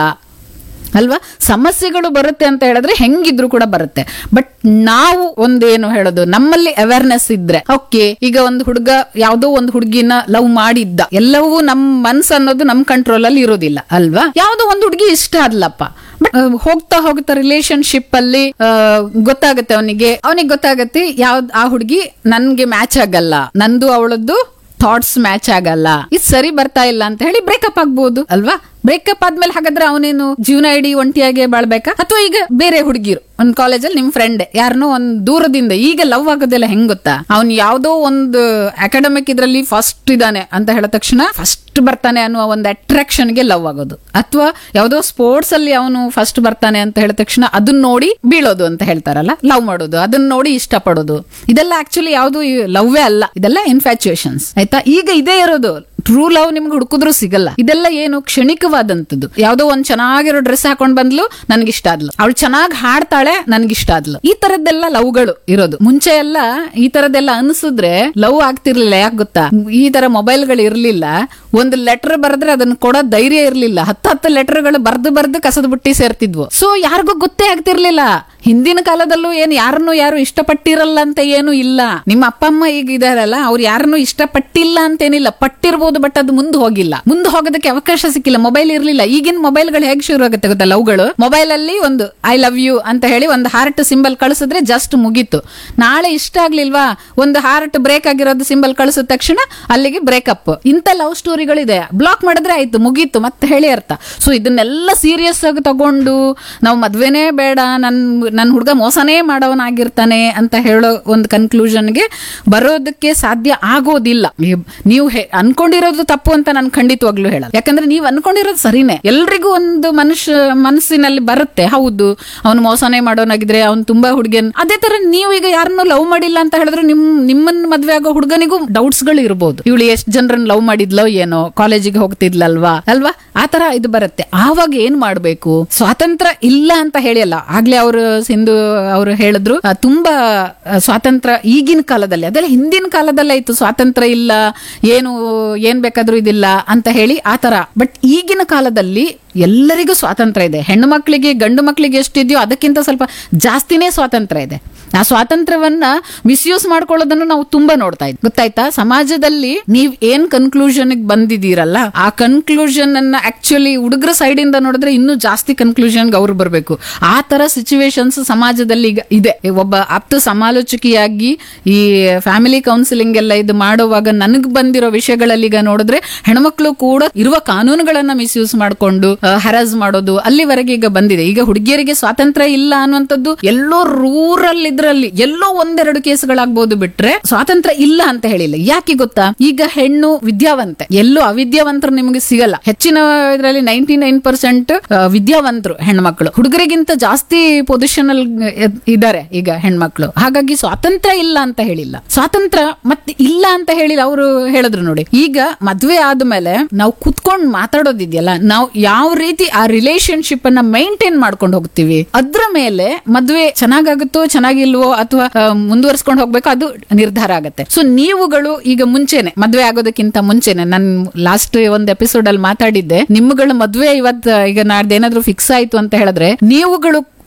[SPEAKER 3] ಅಲ್ವಾ ಸಮಸ್ಯೆಗಳು ಬರುತ್ತೆ ಅಂತ ಹೇಳಿದ್ರೆ ಹೆಂಗಿದ್ರು ಕೂಡ ಬರುತ್ತೆ ಬಟ್ ನಾವು ಒಂದೇನು ಹೇಳೋದು ನಮ್ಮಲ್ಲಿ ಅವೇರ್ನೆಸ್ ಇದ್ರೆ ಓಕೆ ಈಗ ಒಂದು ಹುಡುಗ ಯಾವ್ದೋ ಒಂದು ಹುಡುಗಿನ ಲವ್ ಮಾಡಿದ್ದ ಎಲ್ಲವೂ ನಮ್ ಮನ್ಸ್ ಅನ್ನೋದು ನಮ್ ಕಂಟ್ರೋಲ್ ಅಲ್ಲಿ ಇರೋದಿಲ್ಲ ಅಲ್ವಾ ಯಾವ್ದೋ ಒಂದು ಹುಡುಗಿ ಇಷ್ಟ ಆದ್ಲಪ್ಪ ಬಟ್ ಹೋಗ್ತಾ ಹೋಗ್ತಾ ರಿಲೇಶನ್ಶಿಪ್ ಅಲ್ಲಿ ಆ, ಗೊತ್ತಾಗತ್ತೆ ಅವನಿಗೆ ಅವನಿಗೆ ಗೊತ್ತಾಗತ್ತೆ ಯಾವ್ದ್ ಆ ಹುಡುಗಿ ನನ್ಗೆ ಮ್ಯಾಚ್ ಆಗಲ್ಲ ನಂದು ಅವಳದ್ದು ಥಾಟ್ಸ್ ಮ್ಯಾಚ್ ಆಗಲ್ಲ ಇದು ಸರಿ ಬರ್ತಾ ಇಲ್ಲ ಅಂತ ಹೇಳಿ ಬ್ರೇಕಪ್ ಆಗ್ಬೋದು ಅಲ್ವಾ ಬ್ರೇಕಪ್ ಆದ್ಮೇಲೆ ಹಾಗಾದ್ರೆ ಅವನೇನು ಜೀವನ ಇಡೀ ಒಂಟಿಯಾಗೆ ಬಾಳ್ಬೇಕಾ ಅಥವಾ ಈಗ ಬೇರೆ ಹುಡುಗಿರು ಒಂದ್ ಕಾಲೇಜಲ್ಲಿ ನಿಮ್ ಫ್ರೆಂಡ್ ಯಾರನ್ನೋ ಒಂದ್ ದೂರದಿಂದ ಈಗ ಲವ್ ಆಗೋದೆಲ್ಲ ಹೆಂಗ್ ಗೊತ್ತಾ ಅವ್ನ್ ಯಾವ್ದೋ ಒಂದು ಅಕಾಡೆಮಿಕ್ ಇದ್ರಲ್ಲಿ ಫಸ್ಟ್ ಇದಾನೆ ಅಂತ ಹೇಳಿದ ತಕ್ಷಣ ಫಸ್ಟ್ ಬರ್ತಾನೆ ಅನ್ನುವ ಒಂದು ಅಟ್ರಾಕ್ಷನ್ ಗೆ ಲವ್ ಆಗೋದು ಅಥವಾ ಯಾವ್ದೋ ಸ್ಪೋರ್ಟ್ಸ್ ಅಲ್ಲಿ ಅವನು ಫಸ್ಟ್ ಬರ್ತಾನೆ ಅಂತ ಹೇಳಿದ ತಕ್ಷಣ ಅದನ್ನ ನೋಡಿ ಬೀಳೋದು ಅಂತ ಹೇಳ್ತಾರಲ್ಲ ಲವ್ ಮಾಡೋದು ಅದನ್ನ ನೋಡಿ ಇಷ್ಟಪಡೋದು ಇದೆಲ್ಲ ಆಕ್ಚುಲಿ ಯಾವ್ದು ಲವ್ವೇ ಅಲ್ಲ ಇದೆಲ್ಲ ಇನ್ಫ್ಯಾಚುಯೇಷನ್ಸ್ ಆಯ್ತಾ ಈಗ ಇದೇ ಇರೋದು ಟ್ರೂ ಲವ್ ನಿಮ್ಗೆ ಹುಡುಕಿದ್ರು ಸಿಗಲ್ಲ ಇದೆಲ್ಲ ಏನು ಕ್ಷಣಿಕವಾದಂತದ್ದು ಯಾವ್ದೋ ಒಂದ್ ಚೆನ್ನಾಗಿರೋ ಡ್ರೆಸ್ ಹಾಕೊಂಡ್ ಬಂದ್ಲು ನನ್ಗಿಷ್ಟ ಆದ್ಲು ಅವಳು ಚೆನ್ನಾಗಿ ಹಾಡ್ತಾಳೆ ನನ್ಗಿಷ್ಟ ಆದ್ಲು ಈ ತರದ್ದೆಲ್ಲ ಲವ್ಗಳು ಇರೋದು ಮುಂಚೆ ಎಲ್ಲ ಈ ತರದ್ದೆಲ್ಲ ಅನ್ಸಿದ್ರೆ ಲವ್ ಆಗ್ತಿರ್ಲಿಲ್ಲ ಯಾಕೆ ಗೊತ್ತಾ ಈ ತರ ಮೊಬೈಲ್ಗಳು ಇರ್ಲಿಲ್ಲ ಒಂದು ಲೆಟರ್ ಬರೆದ್ರೆ ಅದನ್ನ ಕೊಡೋ ಧೈರ್ಯ ಇರ್ಲಿಲ್ಲ ಹತ್ತು ಹತ್ತು ಲೆಟರ್ಗಳು ಬರ್ದು ಬರ್ದು ಕಸದ ಬುಟ್ಟಿ ಸೇರ್ತಿದ್ವು ಸೊ ಯಾರಿಗೂ ಗೊತ್ತೇ ಆಗ್ತಿರ್ಲಿಲ್ಲ ಹಿಂದಿನ ಕಾಲದಲ್ಲೂ ಏನ್ ಯಾರನ್ನು ಯಾರು ಇಷ್ಟಪಟ್ಟಿರಲ್ಲ ಅಂತ ಏನು ಇಲ್ಲ ನಿಮ್ಮ ಅಪ್ಪ ಅಮ್ಮ ಈಗ ಇದಾರಲ್ಲ ಅವ್ರು ಯಾರನ್ನು ಇಷ್ಟಪಟ್ಟಿಲ್ಲ ಅಂತೇನಿಲ್ಲ ಪಟ್ಟಿರ್ಬೋದು ಬಟ್ ಅದು ಮುಂದೆ ಹೋಗಿಲ್ಲ ಮುಂದೆ ಹೋಗೋದಕ್ಕೆ ಅವಕಾಶ ಸಿಕ್ಕಿಲ್ಲ ಮೊಬೈಲ್ ಇರ್ಲಿಲ್ಲ ಈಗಿನ ಮೊಬೈಲ್ಗಳು ಹೇಗೆ ಶುರು ಆಗುತ್ತೆ ಗೊತ್ತಾ ಲವ್ಗಳು ಮೊಬೈಲ್ ಅಲ್ಲಿ ಒಂದು ಐ ಲವ್ ಯು ಅಂತ ಹೇಳಿ ಒಂದು ಹಾರ್ಟ್ ಸಿಂಬಲ್ ಕಳಿಸಿದ್ರೆ ಜಸ್ಟ್ ಮುಗೀತು ನಾಳೆ ಇಷ್ಟ ಆಗ್ಲಿಲ್ವಾ ಒಂದು ಹಾರ್ಟ್ ಬ್ರೇಕ್ ಆಗಿರೋದು ಸಿಂಬಲ್ ಕಳಿಸಿದ ತಕ್ಷಣ ಅಲ್ಲಿಗೆ ಬ್ರೇಕಪ್ ಇಂಥ ಲವ್ ಸ್ಟೋರಿಗಳಿದೆ ಬ್ಲಾಕ್ ಮಾಡಿದ್ರೆ ಆಯ್ತು ಮುಗೀತು ಮತ್ತೆ ಹೇಳಿ ಅರ್ಥ ಸೊ ಇದನ್ನೆಲ್ಲ ಸೀರಿಯಸ್ ಆಗಿ ತಗೊಂಡು ನಾವು ಮದ್ವೆನೇ ಬೇಡ ನನ್ ನನ್ನ ಹುಡುಗ ಮೋಸನೇ ಮಾಡೋವನಾಗಿರ್ತಾನೆ ಅಂತ ಹೇಳೋ ಒಂದು ಕನ್ಕ್ಲೂಷನ್ಗೆ ಬರೋದಕ್ಕೆ ಸಾಧ್ಯ ಆಗೋದಿಲ್ಲ ನೀವು- ನೀವು ಹೆ- ಅನ್ಕೊಂಡಿರೋದು ತಪ್ಪು ಅಂತ ನಾನು ಖಂಡಿತವಾಗ್ಲೂ ಹೇಳಲ್ಲ ಯಾಕಂದ್ರೆ ನೀವು ಅನ್ಕೊಂಡಿರೋದು ಸರಿನೇ ಎಲ್ರಿಗೂ ಒಂದು ಮನುಷ್ಯ ಮನಸ್ಸಿನಲ್ಲಿ ಬರುತ್ತೆ ಹೌದು ಅವನು ಮೋಸನೇ ಮಾಡೋನಾಗಿದ್ರೆ ಅವ್ನು ತುಂಬಾ ಹುಡುಗಿಯನ್ ಅದೇ ತರ ನೀವು ಈಗ ಯಾರನ್ನೂ ಲವ್ ಮಾಡಿಲ್ಲ ಅಂತ ಹೇಳಿದ್ರೆ ನಿಮ್ ನಿಮ್ಮನ್ನ ಮದ್ವೆ ಆಗೋ ಹುಡುಗನಿಗೂ ಡೌಟ್ಸ್ ಗಳು ಇರಬಹುದು ಇವಳು ಎಷ್ಟು ಜನರನ್ನ ಲವ್ ಮಾಡಿದ್ಲೋ ಏನೋ ಕಾಲೇಜಿಗೆ ಹೋಗ್ತಿದ್ಲಲ್ವಾ ಅಲ್ವಾ ಆ ತರ ಇದು ಬರುತ್ತೆ ಆವಾಗ ಏನ್ ಮಾಡ್ಬೇಕು ಸ್ವಾತಂತ್ರ್ಯ ಇಲ್ಲ ಅಂತ ಹೇಳಿಯಲ್ಲ ಆಗ್ಲೇ ಅವರು ಸಿಂಧು ಅವರು ಹೇಳಿದ್ರು ಆ, ತುಂಬಾ ಆ, ಸ್ವಾತಂತ್ರ್ಯ ಈಗಿನ ಕಾಲದಲ್ಲಿ ಅದೆಲ್ಲ ಹಿಂದಿನ ಕಾಲದಲ್ಲೇ ಇತ್ತು ಸ್ವಾತಂತ್ರ್ಯ ಇಲ್ಲ ಏನು ಏನ್ ಬೇಕಾದ್ರೂ ಇದಿಲ್ಲ ಅಂತ ಹೇಳಿ ಆ ತರ ಬಟ್ ಈಗಿನ ಕಾಲದಲ್ಲಿ ಎಲ್ಲರಿಗೂ ಸ್ವಾತಂತ್ರ್ಯ ಇದೆ ಹೆಣ್ಣು ಮಕ್ಕಳಿಗೆ ಗಂಡು ಮಕ್ಕಳಿಗೆ ಎಷ್ಟಿದೆಯೋ ಅದಕ್ಕಿಂತ ಸ್ವಲ್ಪ ಜಾಸ್ತಿನೇ ಸ್ವಾತಂತ್ರ್ಯ ಇದೆ ಆ ಸ್ವಾತಂತ್ರ್ಯವನ್ನ ಮಿಸ್ಯೂಸ್ ಮಾಡ್ಕೊಳ್ಳೋದನ್ನು ನಾವು ತುಂಬಾ ನೋಡ್ತಾ ಇದ್ವಿ ಗೊತ್ತಾಯ್ತಾ ಸಮಾಜದಲ್ಲಿ ನೀವ್ ಏನ್ ಕನ್ಕ್ಲೂಷನ್ ಬಂದಿದ್ದೀರಲ್ಲ ಆ ಕನ್ಕ್ಲೂಷನ್ ಅನ್ನ ಆಕ್ಚುಲಿ ಹುಡುಗರ ಸೈಡ್ ಇಂದ ನೋಡಿದ್ರೆ ಇನ್ನೂ ಜಾಸ್ತಿ ಕನ್ಕ್ಲೂಷನ್ ಅವ್ರು ಬರಬೇಕು ಆ ತರ ಸಿಚುವೇಶನ್ಸ್ ಸಮಾಜದಲ್ಲಿ ಈಗ ಇದೆ ಒಬ್ಬ ಆಪ್ತ ಸಮಾಲೋಚಕಿಯಾಗಿ ಈ ಫ್ಯಾಮಿಲಿ ಕೌನ್ಸಿಲಿಂಗ್ ಎಲ್ಲ ಇದು ಮಾಡುವಾಗ ನನಗ್ ಬಂದಿರೋ ವಿಷಯಗಳಲ್ಲಿ ಈಗ ನೋಡಿದ್ರೆ ಹೆಣ್ಮಕ್ಳು ಕೂಡ ಇರುವ ಕಾನೂನುಗಳನ್ನ ಮಿಸ್ಯೂಸ್ ಮಾಡ್ಕೊಂಡು ಹರಾಜ್ ಮಾಡೋದು ಅಲ್ಲಿವರೆಗೆ ಈಗ ಬಂದಿದೆ ಈಗ ಹುಡುಗಿಯರಿಗೆ ಸ್ವಾತಂತ್ರ್ಯ ಇಲ್ಲ ಅನ್ನುವಂಥದ್ದು ಎಲ್ಲೋ ರೂರಲ್ ಇದ್ರಲ್ಲಿ ಎಲ್ಲೋ ಒಂದೆರಡು ಕೇಸ್ಗಳಾಗ್ಬೋದು ಬಿಟ್ರೆ ಸ್ವಾತಂತ್ರ್ಯ ಇಲ್ಲ ಅಂತ ಹೇಳಿಲ್ಲ ಯಾಕೆ ಗೊತ್ತಾ ಈಗ ಹೆಣ್ಣು ವಿದ್ಯಾವಂತೆ ಎಲ್ಲೂ ಅವಿದ್ಯಾವಂತರು ನಿಮಗೆ ಸಿಗಲ್ಲ ಹೆಚ್ಚಿನ ಇದರಲ್ಲಿ ನೈಂಟಿ ನೈನ್ ಪರ್ಸೆಂಟ್ ವಿದ್ಯಾವಂತರು ಹೆಣ್ಮಕ್ಳು ಹುಡುಗರಿಗಿಂತ ಜಾಸ್ತಿ ಪೊಸಿಷನ್ ಅಲ್ಲಿ ಇದ್ದಾರೆ ಈಗ ಹೆಣ್ಮಕ್ಳು ಹಾಗಾಗಿ ಸ್ವಾತಂತ್ರ್ಯ ಇಲ್ಲ ಅಂತ ಹೇಳಿಲ್ಲ ಸ್ವಾತಂತ್ರ್ಯ ಮತ್ತೆ ಇಲ್ಲ ಅಂತ ಹೇಳಿಲ್ಲ ಅವರು ಹೇಳಿದ್ರು ನೋಡಿ ಈಗ ಮದ್ವೆ ಆದ್ಮೇಲೆ ನಾವು ಕುತ್ಕೊಂಡ್ ಮಾತಾಡೋದಿದೆಯಲ್ಲ ನಾವು ಯಾವ ರೀತಿ ಆ ರಿಲೇಶನ್ಶಿಪ್ ಅನ್ನ ಮೈಂಟೈನ್ ಮಾಡ್ಕೊಂಡು ಹೋಗ್ತೀವಿ ಅದ್ರ ಮೇಲೆ ಮದ್ವೆ ಚೆನ್ನಾಗಾಗುತ್ತೋ ಚೆನ್ನಾಗಿಲ್ವೋ ಅಥವಾ ಮುಂದುವರ್ಸ್ಕೊಂಡು ಹೋಗ್ಬೇಕು ಅದು ನಿರ್ಧಾರ ಆಗುತ್ತೆ ಸೊ ನೀವುಗಳು ಈಗ ಮುಂಚೆನೆ ಮದ್ವೆ ಆಗೋದಕ್ಕಿಂತ ಮುಂಚೆನೆ ನನ್ ಲಾಸ್ಟ್ ಒಂದ್ ಎಪಿಸೋಡ್ ಅಲ್ಲಿ ಮಾತಾಡಿದ್ದೆ ನಿಮ್ಮಗಳ ಮದ್ವೆ ಇವತ್ ಈಗ ನಾಡ್ದು ಏನಾದ್ರು ಫಿಕ್ಸ್ ಆಯ್ತು ಅಂತ ಹೇಳಿದ್ರೆ ನೀವುಗಳು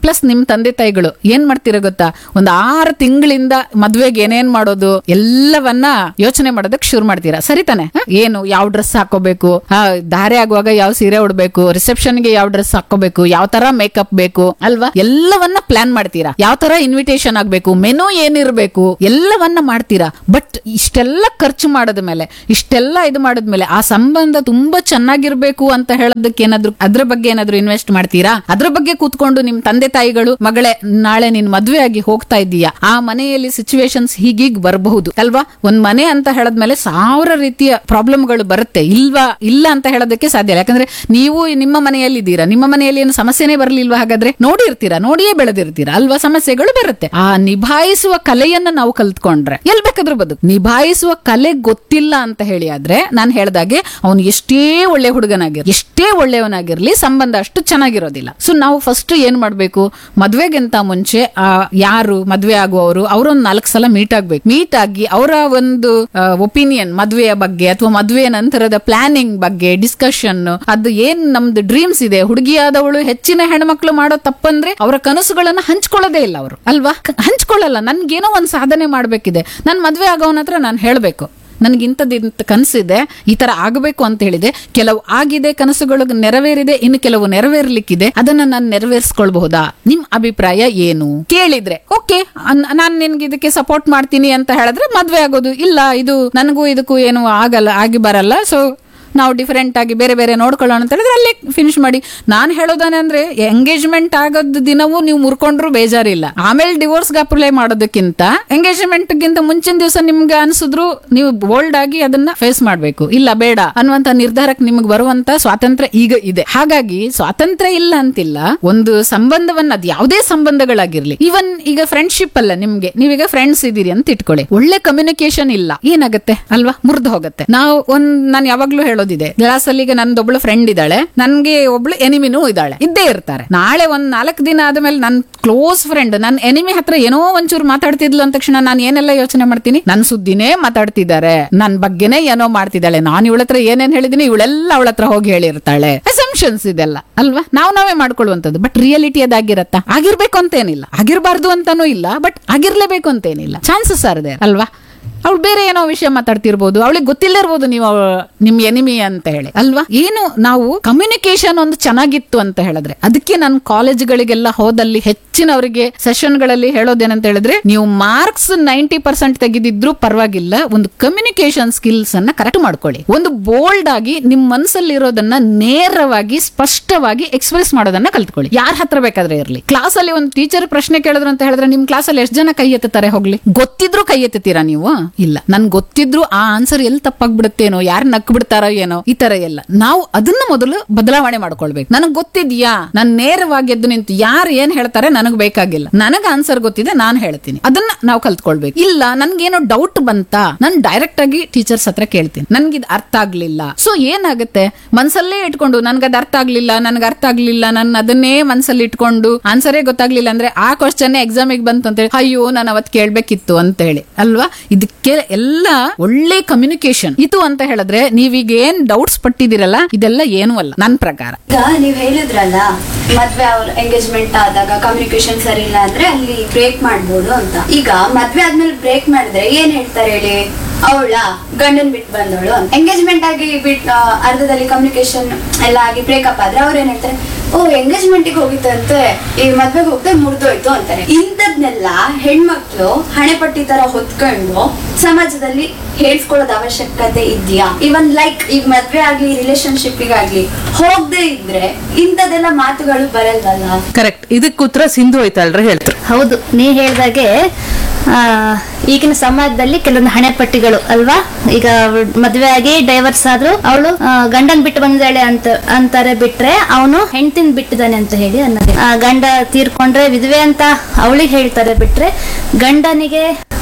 [SPEAKER 3] ಪ್ಲಸ್ ನಿಮ್ ತಂದೆ ತಾಯಿಗಳು ಏನ್ ಮಾಡ್ತೀರ ಗೊತ್ತಾ ಒಂದ್ ಆರು ತಿಂಗಳಿಂದ ಮದ್ವೆಗೆ ಏನೇನ್ ಮಾಡೋದು ಎಲ್ಲವನ್ನ ಯೋಚನೆ ಮಾಡೋದಕ್ಕೆ ಶುರು ಮಾಡ್ತೀರಾ ಸರಿ ತಾನೆ ಹ? ಏನು ಯಾವ ಡ್ರೆಸ್ ಹಾಕೋಬೇಕು ಆ, ಧಾರೆ ಆಗುವಾಗ ಯಾವ ಸೀರೆ ಉಡ್ಬೇಕು ರಿಸೆಪ್ಷನ್ ಗೆ ಯಾವ ಡ್ರೆಸ್ ಹಾಕೋಬೇಕು ಯಾವ ತರ ಮೇಕಪ್ ಬೇಕು ಅಲ್ವಾ ಎಲ್ಲವನ್ನ ಪ್ಲಾನ್ ಮಾಡ್ತೀರಾ ಯಾವ ತರ ಇನ್ವಿಟೇಷನ್ ಆಗ್ಬೇಕು ಮೆನು ಏನಿರ್ಬೇಕು ಎಲ್ಲವನ್ನ ಮಾಡ್ತೀರಾ ಬಟ್ ಇಷ್ಟೆಲ್ಲ ಖರ್ಚು ಮಾಡದ ಮೇಲೆ ಇಷ್ಟೆಲ್ಲ ಇದು ಮಾಡಿದ್ಮೇಲೆ ಆ ಸಂಬಂಧ ತುಂಬಾ ಚೆನ್ನಾಗಿರ್ಬೇಕು ಅಂತ ಹೇಳೋದಕ್ಕೆ ಏನಾದ್ರು ಅದ್ರ ಬಗ್ಗೆ ಏನಾದ್ರು ಇನ್ವೆಸ್ಟ್ ಮಾಡ್ತೀರಾ ಅದ್ರ ಬಗ್ಗೆ ಕೂತ್ಕೊಂಡು ನಿಮ್ ತಂದೆ ತಾಯಿಗಳು ಮಗಳೇ ನಾಳೆ ನೀನ್ ಮದ್ವೆ ಆಗಿ ಹೋಗ್ತಾ ಇದ್ದೀಯಾ ಆ ಮನೆಯಲ್ಲಿ ಸಿಚುವೇಶನ್ಸ್ ಹೀಗೀಗ್ ಬರಬಹುದು ಅಲ್ವಾ ಒಂದ್ ಮನೆ ಅಂತ ಹೇಳದ್ಮೇಲೆ ಸಾವಿರ ರೀತಿಯ ಪ್ರಾಬ್ಲಮ್ಗಳು ಬರುತ್ತೆ ಇಲ್ವಾ ಇಲ್ಲ ಅಂತ ಹೇಳೋದಕ್ಕೆ ಸಾಧ್ಯ ಇಲ್ಲ ಯಾಕಂದ್ರೆ ನೀವು ನಿಮ್ಮ ಮನೆಯಲ್ಲಿ ಇದ್ದೀರಾ ನಿಮ್ಮ ಮನೆಯಲ್ಲಿ ಏನು ಸಮಸ್ಯೆನೇ ಬರಲಿಲ್ವಾ ಹಾಗಾದ್ರೆ ನೋಡಿರ್ತೀರಾ ನೋಡಿಯೇ ಬೆಳೆದಿರ್ತೀರಾ ಅಲ್ವಾ ಸಮಸ್ಯೆಗಳು ಬರುತ್ತೆ ಆ ನಿಭಾಯಿಸುವ ಕಲೆಯನ್ನ ನಾವು ಕಲ್ತ್ಕೊಂಡ್ರೆ ಎಲ್ ಬೇಕಾದ್ರೂ ಬದುಕು ನಿಭಾಯಿಸುವ ಕಲೆ ಗೊತ್ತಿಲ್ಲ ಅಂತ ಹೇಳಿ ಆದ್ರೆ ನಾನು ಹೇಳ್ದಾಗೆ ಅವನು ಎಷ್ಟೇ ಒಳ್ಳೆ ಹುಡುಗನಾಗಿರ್ ಎಷ್ಟೇ ಒಳ್ಳೆಯವನಾಗಿರ್ಲಿ ಸಂಬಂಧ ಅಷ್ಟು ಚೆನ್ನಾಗಿರೋದಿಲ್ಲ ಸೊ ನಾವು ಫಸ್ಟ್ ಏನ್ ಮಾಡ್ಬೇಕು ಮದ್ವೆಗಿಂತ ಮುಂಚೆ ಆ ಯಾರು ಮದ್ವೆ ಆಗುವವರು ಅವರೊಂದು ನಾಲ್ಕು ಸಲ ಮೀಟ್ ಆಗ್ಬೇಕು ಮೀಟ್ ಆಗಿ ಅವರ ಒಂದು ಒಪಿನಿಯನ್ ಮದ್ವೆಯ ಬಗ್ಗೆ ಅಥವಾ ಮದ್ವೆಯ ನಂತರದ ಪ್ಲಾನಿಂಗ್ ಬಗ್ಗೆ ಡಿಸ್ಕಷನ್ ಅದು ಏನ್ ನಮ್ದು ಡ್ರೀಮ್ಸ್ ಇದೆ ಹುಡುಗಿಯಾದವಳು ಹೆಚ್ಚಿನ ಹೆಣ್ಮಕ್ಳು ಮಾಡೋ ತಪ್ಪಂದ್ರೆ ಅವರ ಕನಸುಗಳನ್ನ ಹಂಚ್ಕೊಳ್ಳೋದೇ ಇಲ್ಲ ಅವರು ಅಲ್ವಾ ಕ- ಹಂಚ್ಕೊಳ್ಳಲ್ಲ ನನ್ಗೇನೋ ಒಂದ್ ಸಾಧನೆ ಮಾಡ್ಬೇಕಿದೆ ನನ್ ಮದ್ವೆ ಆಗೋವನ ಹತ್ರ ನಾನು ಹೇಳ್ಬೇಕು ನನ್ಗೆ ಇಂಥದ್ದಿಂತ ಕನಸಿದೆ ಈ ತರ ಆಗಬೇಕು ಅಂತ ಹೇಳಿದೆ ಕೆಲವು ಆಗಿದೆ ಕನಸುಗಳು ನೆರವೇರಿದೆ ಇನ್ನು ಕೆಲವು ನೆರವೇರ್ಲಿಕ್ಕಿದೆ ಅದನ್ನ ನಾನು ನೆರವೇರಿಸ್ಕೊಳ್ಬಹುದಾ ನಿಮ್ ಅಭಿಪ್ರಾಯ ಏನು ಕೇಳಿದ್ರೆ ಓಕೆ ನಾನ್ ನಿನ್ಗೆ ಇದಕ್ಕೆ ಸಪೋರ್ಟ್ ಮಾಡ್ತೀನಿ ಅಂತ ಹೇಳಿದ್ರೆ ಮದ್ವೆ ಆಗೋದು ಇಲ್ಲ ಇದು ನನಗೂ ಇದಕ್ಕೂ ಏನು ಆಗಲ್ಲ ಆಗಿ ಬರಲ್ಲ ಸೊ ನಾವು ಡಿಫರೆಂಟ್ ಆಗಿ ಬೇರೆ ಬೇರೆ ನೋಡ್ಕೊಳ್ಳೋಣ ಅಂತ ಹೇಳಿದ್ರೆ ಅಲ್ಲೇ ಫಿನಿಶ್ ಮಾಡಿ ನಾನು ಹೇಳೋದಾನೆ ಅಂದ್ರೆ ಎಂಗೇಜ್ಮೆಂಟ್ ಆಗೋದ್ ದಿನವೂ ನೀವು ಮುರ್ಕೊಂಡ್ರು ಬೇಜಾರಿಲ್ಲ ಆಮೇಲೆ ಡಿವೋರ್ಸ್ಗೆ ಅಪ್ಲೈ ಮಾಡೋದಕ್ಕಿಂತ ಎಂಗೇಜ್ಮೆಂಟ್ ಗಿಂತ ಮುಂಚಿನ ದಿವಸ ನಿಮ್ಗೆ ಅನ್ಸಿದ್ರು ನೀವು ಬೋಲ್ಡ್ ಆಗಿ ಅದನ್ನ ಫೇಸ್ ಮಾಡ್ಬೇಕು ಇಲ್ಲ ಬೇಡ ಅನ್ನುವಂತ ನಿರ್ಧಾರಕ್ಕೆ ನಿಮ್ಗೆ ಬರುವಂತ ಸ್ವಾತಂತ್ರ್ಯ ಈಗ ಇದೆ ಹಾಗಾಗಿ ಸ್ವಾತಂತ್ರ್ಯ ಇಲ್ಲ ಅಂತಿಲ್ಲ ಒಂದು ಸಂಬಂಧವನ್ನ ಅದು ಯಾವುದೇ ಸಂಬಂಧಗಳಾಗಿರ್ಲಿ ಈವನ್ ಈಗ ಫ್ರೆಂಡ್ಶಿಪ್ ಅಲ್ಲ ನಿಮ್ಗೆ ನೀವೀಗ ಫ್ರೆಂಡ್ಸ್ ಇದೀರಿ ಅಂತ ಇಟ್ಕೊಳ್ಳಿ ಒಳ್ಳೆ ಕಮ್ಯುನಿಕೇಶನ್ ಇಲ್ಲ ಏನಾಗುತ್ತೆ ಅಲ್ವಾ ಮುರಿದು ಹೋಗುತ್ತೆ ನಾವು ಒಂದ್ ನಾನು ಯಾವಾಗ್ಲೂ ಹೇಳೋದಿದೆ ಕ್ಲಾಸ್ ಅಲ್ಲಿ ಈಗ ನಂದೊಬ್ಳು ಫ್ರೆಂಡ್ ಇದ್ದಾಳೆ ನನ್ಗೆ ಒಬ್ಳು ಎನಿಮಿನೂ ಇದ್ದಾಳೆ ಇದ್ದೇ ಇರ್ತಾರೆ ನಾಳೆ ಒಂದ್ ನಾಲ್ಕು ದಿನ ಆದ್ಮೇಲೆ ನನ್ ಕ್ಲೋಸ್ ಫ್ರೆಂಡ್ ನನ್ ಎನಿಮಿ ಹತ್ರ ಏನೋ ಒಂಚೂರು ಮಾತಾಡ್ತಿದ್ಲು ಅಂದ ತಕ್ಷಣ ನಾನು ಏನೆಲ್ಲ ಯೋಚನೆ ಮಾಡ್ತೀನಿ ನನ್ ಸುದ್ದಿನೇ ಮಾತಾಡ್ತಿದ್ದಾರೆ ನನ್ ಬಗ್ಗೆನೇ ಏನೋ ಮಾಡ್ತಿದ್ದಾಳೆ ನಾನು ಇವಳ ಹತ್ರ ಏನೇನ್ ಹೇಳಿದೀನಿ ಇವಳೆಲ್ಲ ಅವಳ ಹತ್ರ ಹೋಗಿ ಹೇಳಿರ್ತಾಳೆ ಅಸಂಪ್ಷನ್ಸ್ ಇದೆಲ್ಲ ಅಲ್ವಾ ನಾವು ನಾವೇ ಮಾಡ್ಕೊಳ್ಳುವಂಥದ್ದು ಬಟ್ ರಿಯಾಲಿಟಿ ಅದಾಗಿರತ್ತಾ ಆಗಿರ್ಬೇಕು ಅಂತೇನಿಲ್ಲ ಆಗಿರ್ಬಾರ್ದು ಅಂತಾನೂ ಇಲ್ಲ ಬಟ್ ಆಗಿರ್ಲೇಬೇಕು ಅಂತೇನಿಲ್ಲ ಚಾನ್ಸಸ್ ಆರ್ ದೇರ್ ಅಲ್ವಾ ಅವಳು ಬೇರೆ ಏನೋ ವಿಷಯ ಮಾತಾಡ್ತಿರ್ಬೋದು ಅವಳಿಗೆ ಗೊತ್ತಿಲ್ಲದೆ ಇರ್ಬೋದು ನೀವು ಅವ್ಳ- ನಿಮ್ ಎನಿಮಿ ಅಂತ ಹೇಳಿ ಅಲ್ವಾ ಏನು ನಾವು ಕಮ್ಯುನಿಕೇಶನ್ ಒಂದು ಚೆನ್ನಾಗಿತ್ತು ಅಂತ ಹೇಳಿದ್ರೆ ಅದಕ್ಕೆ ನಾನು ಕಾಲೇಜ್ಗಳಿಗೆಲ್ಲ ಹೋದಲ್ಲಿ ಹೆಚ್ಚಿನವರಿಗೆ ಸೆಷನ್ಗಳಲ್ಲಿ ಹೇಳೋದೇನಂತ ಹೇಳಿದ್ರೆ ನೀವು ಮಾರ್ಕ್ಸ್ ನೈಂಟಿ ಪರ್ಸೆಂಟ್ ತೆಗೆದಿದ್ರು ಪರವಾಗಿಲ್ಲ ಒಂದು ಕಮ್ಯುನಿಕೇಶನ್ ಸ್ಕಿಲ್ಸ್ ಅನ್ನ ಕರೆಕ್ಟ್ ಮಾಡ್ಕೊಳ್ಳಿ ಒಂದು ಬೋಲ್ಡ್ ಆಗಿ ನಿಮ್ ಮನಸ್ಸಲ್ಲಿರೋದನ್ನ ನೇರವಾಗಿ ಸ್ಪಷ್ಟವಾಗಿ ಎಕ್ಸ್ಪ್ರೆಸ್ ಮಾಡೋದನ್ನ ಕಲ್ತ್ಕೊಳ್ಳಿ ಯಾರ ಹತ್ರ ಬೇಕಾದ್ರೆ ಇರ್ಲಿ ಕ್ಲಾಸ್ ಅಲ್ಲಿ ಒಂದು ಟೀಚರ್ ಪ್ರಶ್ನೆ ಕೇಳಿದ್ರು ಅಂತ ಹೇಳಿದ್ರೆ ನಿಮ್ ಕ್ಲಾಸ್ ಅಲ್ಲಿ ಎಷ್ಟು ಜನ ಕೈ ಎತ್ತುತ್ತಾರೆ ಹೋಗ್ಲಿ ಗೊತ್ತಿದ್ರು ಕೈ ಎತ್ತುತ್ತೀರಾ ನೀವು ಇಲ್ಲ ನನ್ ಗೊತ್ತಿದ್ರು ಆ ಆನ್ಸರ್ ಎಲ್ಲಿ ತಪ್ಪಾಗ್ಬಿಡುತ್ತೇನೋ ಯಾರು ನಕ್ ಬಿಡ್ತಾರೋ ಏನೋ ಈ ತರ ಎಲ್ಲ ನಾವು ಅದನ್ನ ಮೊದಲು ಬದಲಾವಣೆ ಮಾಡ್ಕೊಳ್ಬೇಕು ನನಗ್ ಗೊತ್ತಿದ್ಯಾ ನಾನ್ ನೇರವಾಗಿ ಎದ್ದು ನಿಂತು ಯಾರು ಏನ್ ಹೇಳ್ತಾರೆ ನನಗ್ ಬೇಕಾಗಿಲ್ಲ ನನಗ್ ಆನ್ಸರ್ ಗೊತ್ತಿದೆ ನಾನು ಹೇಳ್ತೀನಿ ಅದನ್ನ ನಾವು ಕಲ್ತ್ಕೊಳ್ಬೇಕು ಇಲ್ಲ ನನ್ಗೇನೋ ಡೌಟ್ ಬಂತಾ ನಾನು ಡೈರೆಕ್ಟ್ ಆಗಿ ಟೀಚರ್ಸ್ ಹತ್ರ ಕೇಳ್ತೀನಿ ನನ್ಗೆ ಇದು ಅರ್ಥ ಆಗ್ಲಿಲ್ಲ ಸೊ ಏನಾಗುತ್ತೆ ಮನ್ಸಲ್ಲೇ ಇಟ್ಕೊಂಡು ನನ್ಗೆ ಅದು ಅರ್ಥ ಆಗ್ಲಿಲ್ಲ ನನ್ಗೆ ಅರ್ಥ ಆಗ್ಲಿಲ್ಲ ನಾನು ಅದನ್ನೇ ಮನ್ಸಲ್ಲಿ ಇಟ್ಕೊಂಡು ಆನ್ಸರೇ ಗೊತ್ತಾಗ್ಲಿಲ್ಲ ಅಂದ್ರೆ ಆ ಕ್ವಶನ್ ಎಕ್ಸಾಮಿಗೆ ಬಂತು ಅಂತ ಹೇಳಿ ಅಯ್ಯೋ ನಾನು ಅವತ್ ಕೇಳ್ಬೇಕಿತ್ತು ಅಂತ ಹೇಳಿ ಅಲ್ವಾ ಇದಕ್ಕೆ ಎಲ್ಲ ಒಳ್ಳೆ ಕಮ್ಯುನಿಕೇಶನ್ ಇದು ಅಂತ ಹೇಳಿದ್ರೆ ನೀವೀಗ ಏನ್ ಡೌಟ್ಸ್ ಪಟ್ಟಿದಿರಲ್ಲ ಇದೆಲ್ಲ ಏನೂ ಅಲ್ಲ ನನ್ನ ಪ್ರಕಾರ
[SPEAKER 5] ಈಗ ನೀವ್ ಹೇಳಿದ್ರಲ್ಲ ಮದ್ವೆ ಅವ್ರ ಎಂಗೇಜ್ಮೆಂಟ್ ಆದಾಗ ಕಮ್ಯುನಿಕೇಶನ್ ಸರಿ ಇಲ್ಲ ಅಂದ್ರೆ ಅಲ್ಲಿ ಬ್ರೇಕ್ ಮಾಡ್ಬೋದು ಅಂತ ಈಗ ಮದ್ವೆ ಆದ್ಮೇಲೆ ಬ್ರೇಕ್ ಮಾಡಿದ್ರೆ ಏನ್ ಹೇಳ್ತಾರೆ ಹೇಳಿ ಅವಳ ಗಂಡನ್ ಬಿಟ್ಟು ಬಂದವಳು ಎಂಗೇಜ್ಮೆಂಟ್ ಆಗಿ ಬಿಟ್ ಆ, ಅರ್ಧದಲ್ಲಿ ಕಮ್ಯುನಿಕೇಶನ್ ಎಲ್ಲ ಆಗಿ ಬ್ರೇಕಪ್ ಆದ್ರೆ ಅವ್ರು ಏನ್ ಹೇಳ್ತಾರೆ ಓ ಎಂಗೇಜ್ಮೆಂಟ್ ಗೆ ಹೋಗಿತ್ತಂತೆ ಈ ಮದ್ವೆಗೆ ಹೋಗದೆ ಮುರಿದೋಯ್ತು ಅಂತಾರೆ ಇಂಥದ್ನೆಲ್ಲ ಹೆಣ್ಮಕ್ಳು ಹಣೆಪಟ್ಟಿ ತರ ಹೊತ್ಕೊಂಡು ಸಮಾಜದಲ್ಲಿ ಹೇಳ್ಸ್ಕೊಳ್ಳೋದ್ ಅವಶ್ಯಕತೆ ಇದೆಯಾ ಇವನ್ ಲೈಕ್ ಈಗ ಮದ್ವೆ ಆಗ್ಲಿ ರಿಲೇಶನ್ಶಿಪ್ಗಾಗ್ಲಿ ಹೋಗದೆ ಇದ್ರೆ ಇಂಥದೆಲ್ಲ ಮಾತುಗಳು ಬರಲ್ವಲ್ಲ
[SPEAKER 2] ಕರೆಕ್ಟ್ ಇದಕ್ಕೆ ಉತ್ತರ ಸಿಂಧು ಐತಲ್ರಿ ಹೇಳ್ತಾರೆ
[SPEAKER 6] ಹೌದು ನೀ ಹೇಳ್ದಾಗೆ ಆ, ಈಗಿನ ಸಮಾಜದಲ್ಲಿ ಕೆಲವೊಂದು ಹಣೆಪಟ್ಟಿಗಳು ಅಲ್ವಾ ಈಗ ಅವ್ಳ್ ಮದ್ವೆ ಆಗಿ ಡೈವರ್ಸ್ ಆದ್ರು ಅವಳು ಗಂಡನ್ ಬಿಟ್ಟು ಬಂದಾಳೆ ಅಂತ ಅಂತಾರೆ ಬಿಟ್ರೆ ಅವನು ಹೆಂಡತಿನ ಬಿಟ್ಟಿದ್ದಾನೆ ಅಂತ ಹೇಳಿ ಅನ್ನೋದು ಆ, ಗಂಡ ತೀರ್ಕೊಂಡ್ರೆ ವಿಧವೆ ಅಂತ ಅವಳಿಗೆ ಹೇಳ್ತಾರೆ ಬಿಟ್ರೆ ಗಂಡನಿಗೆ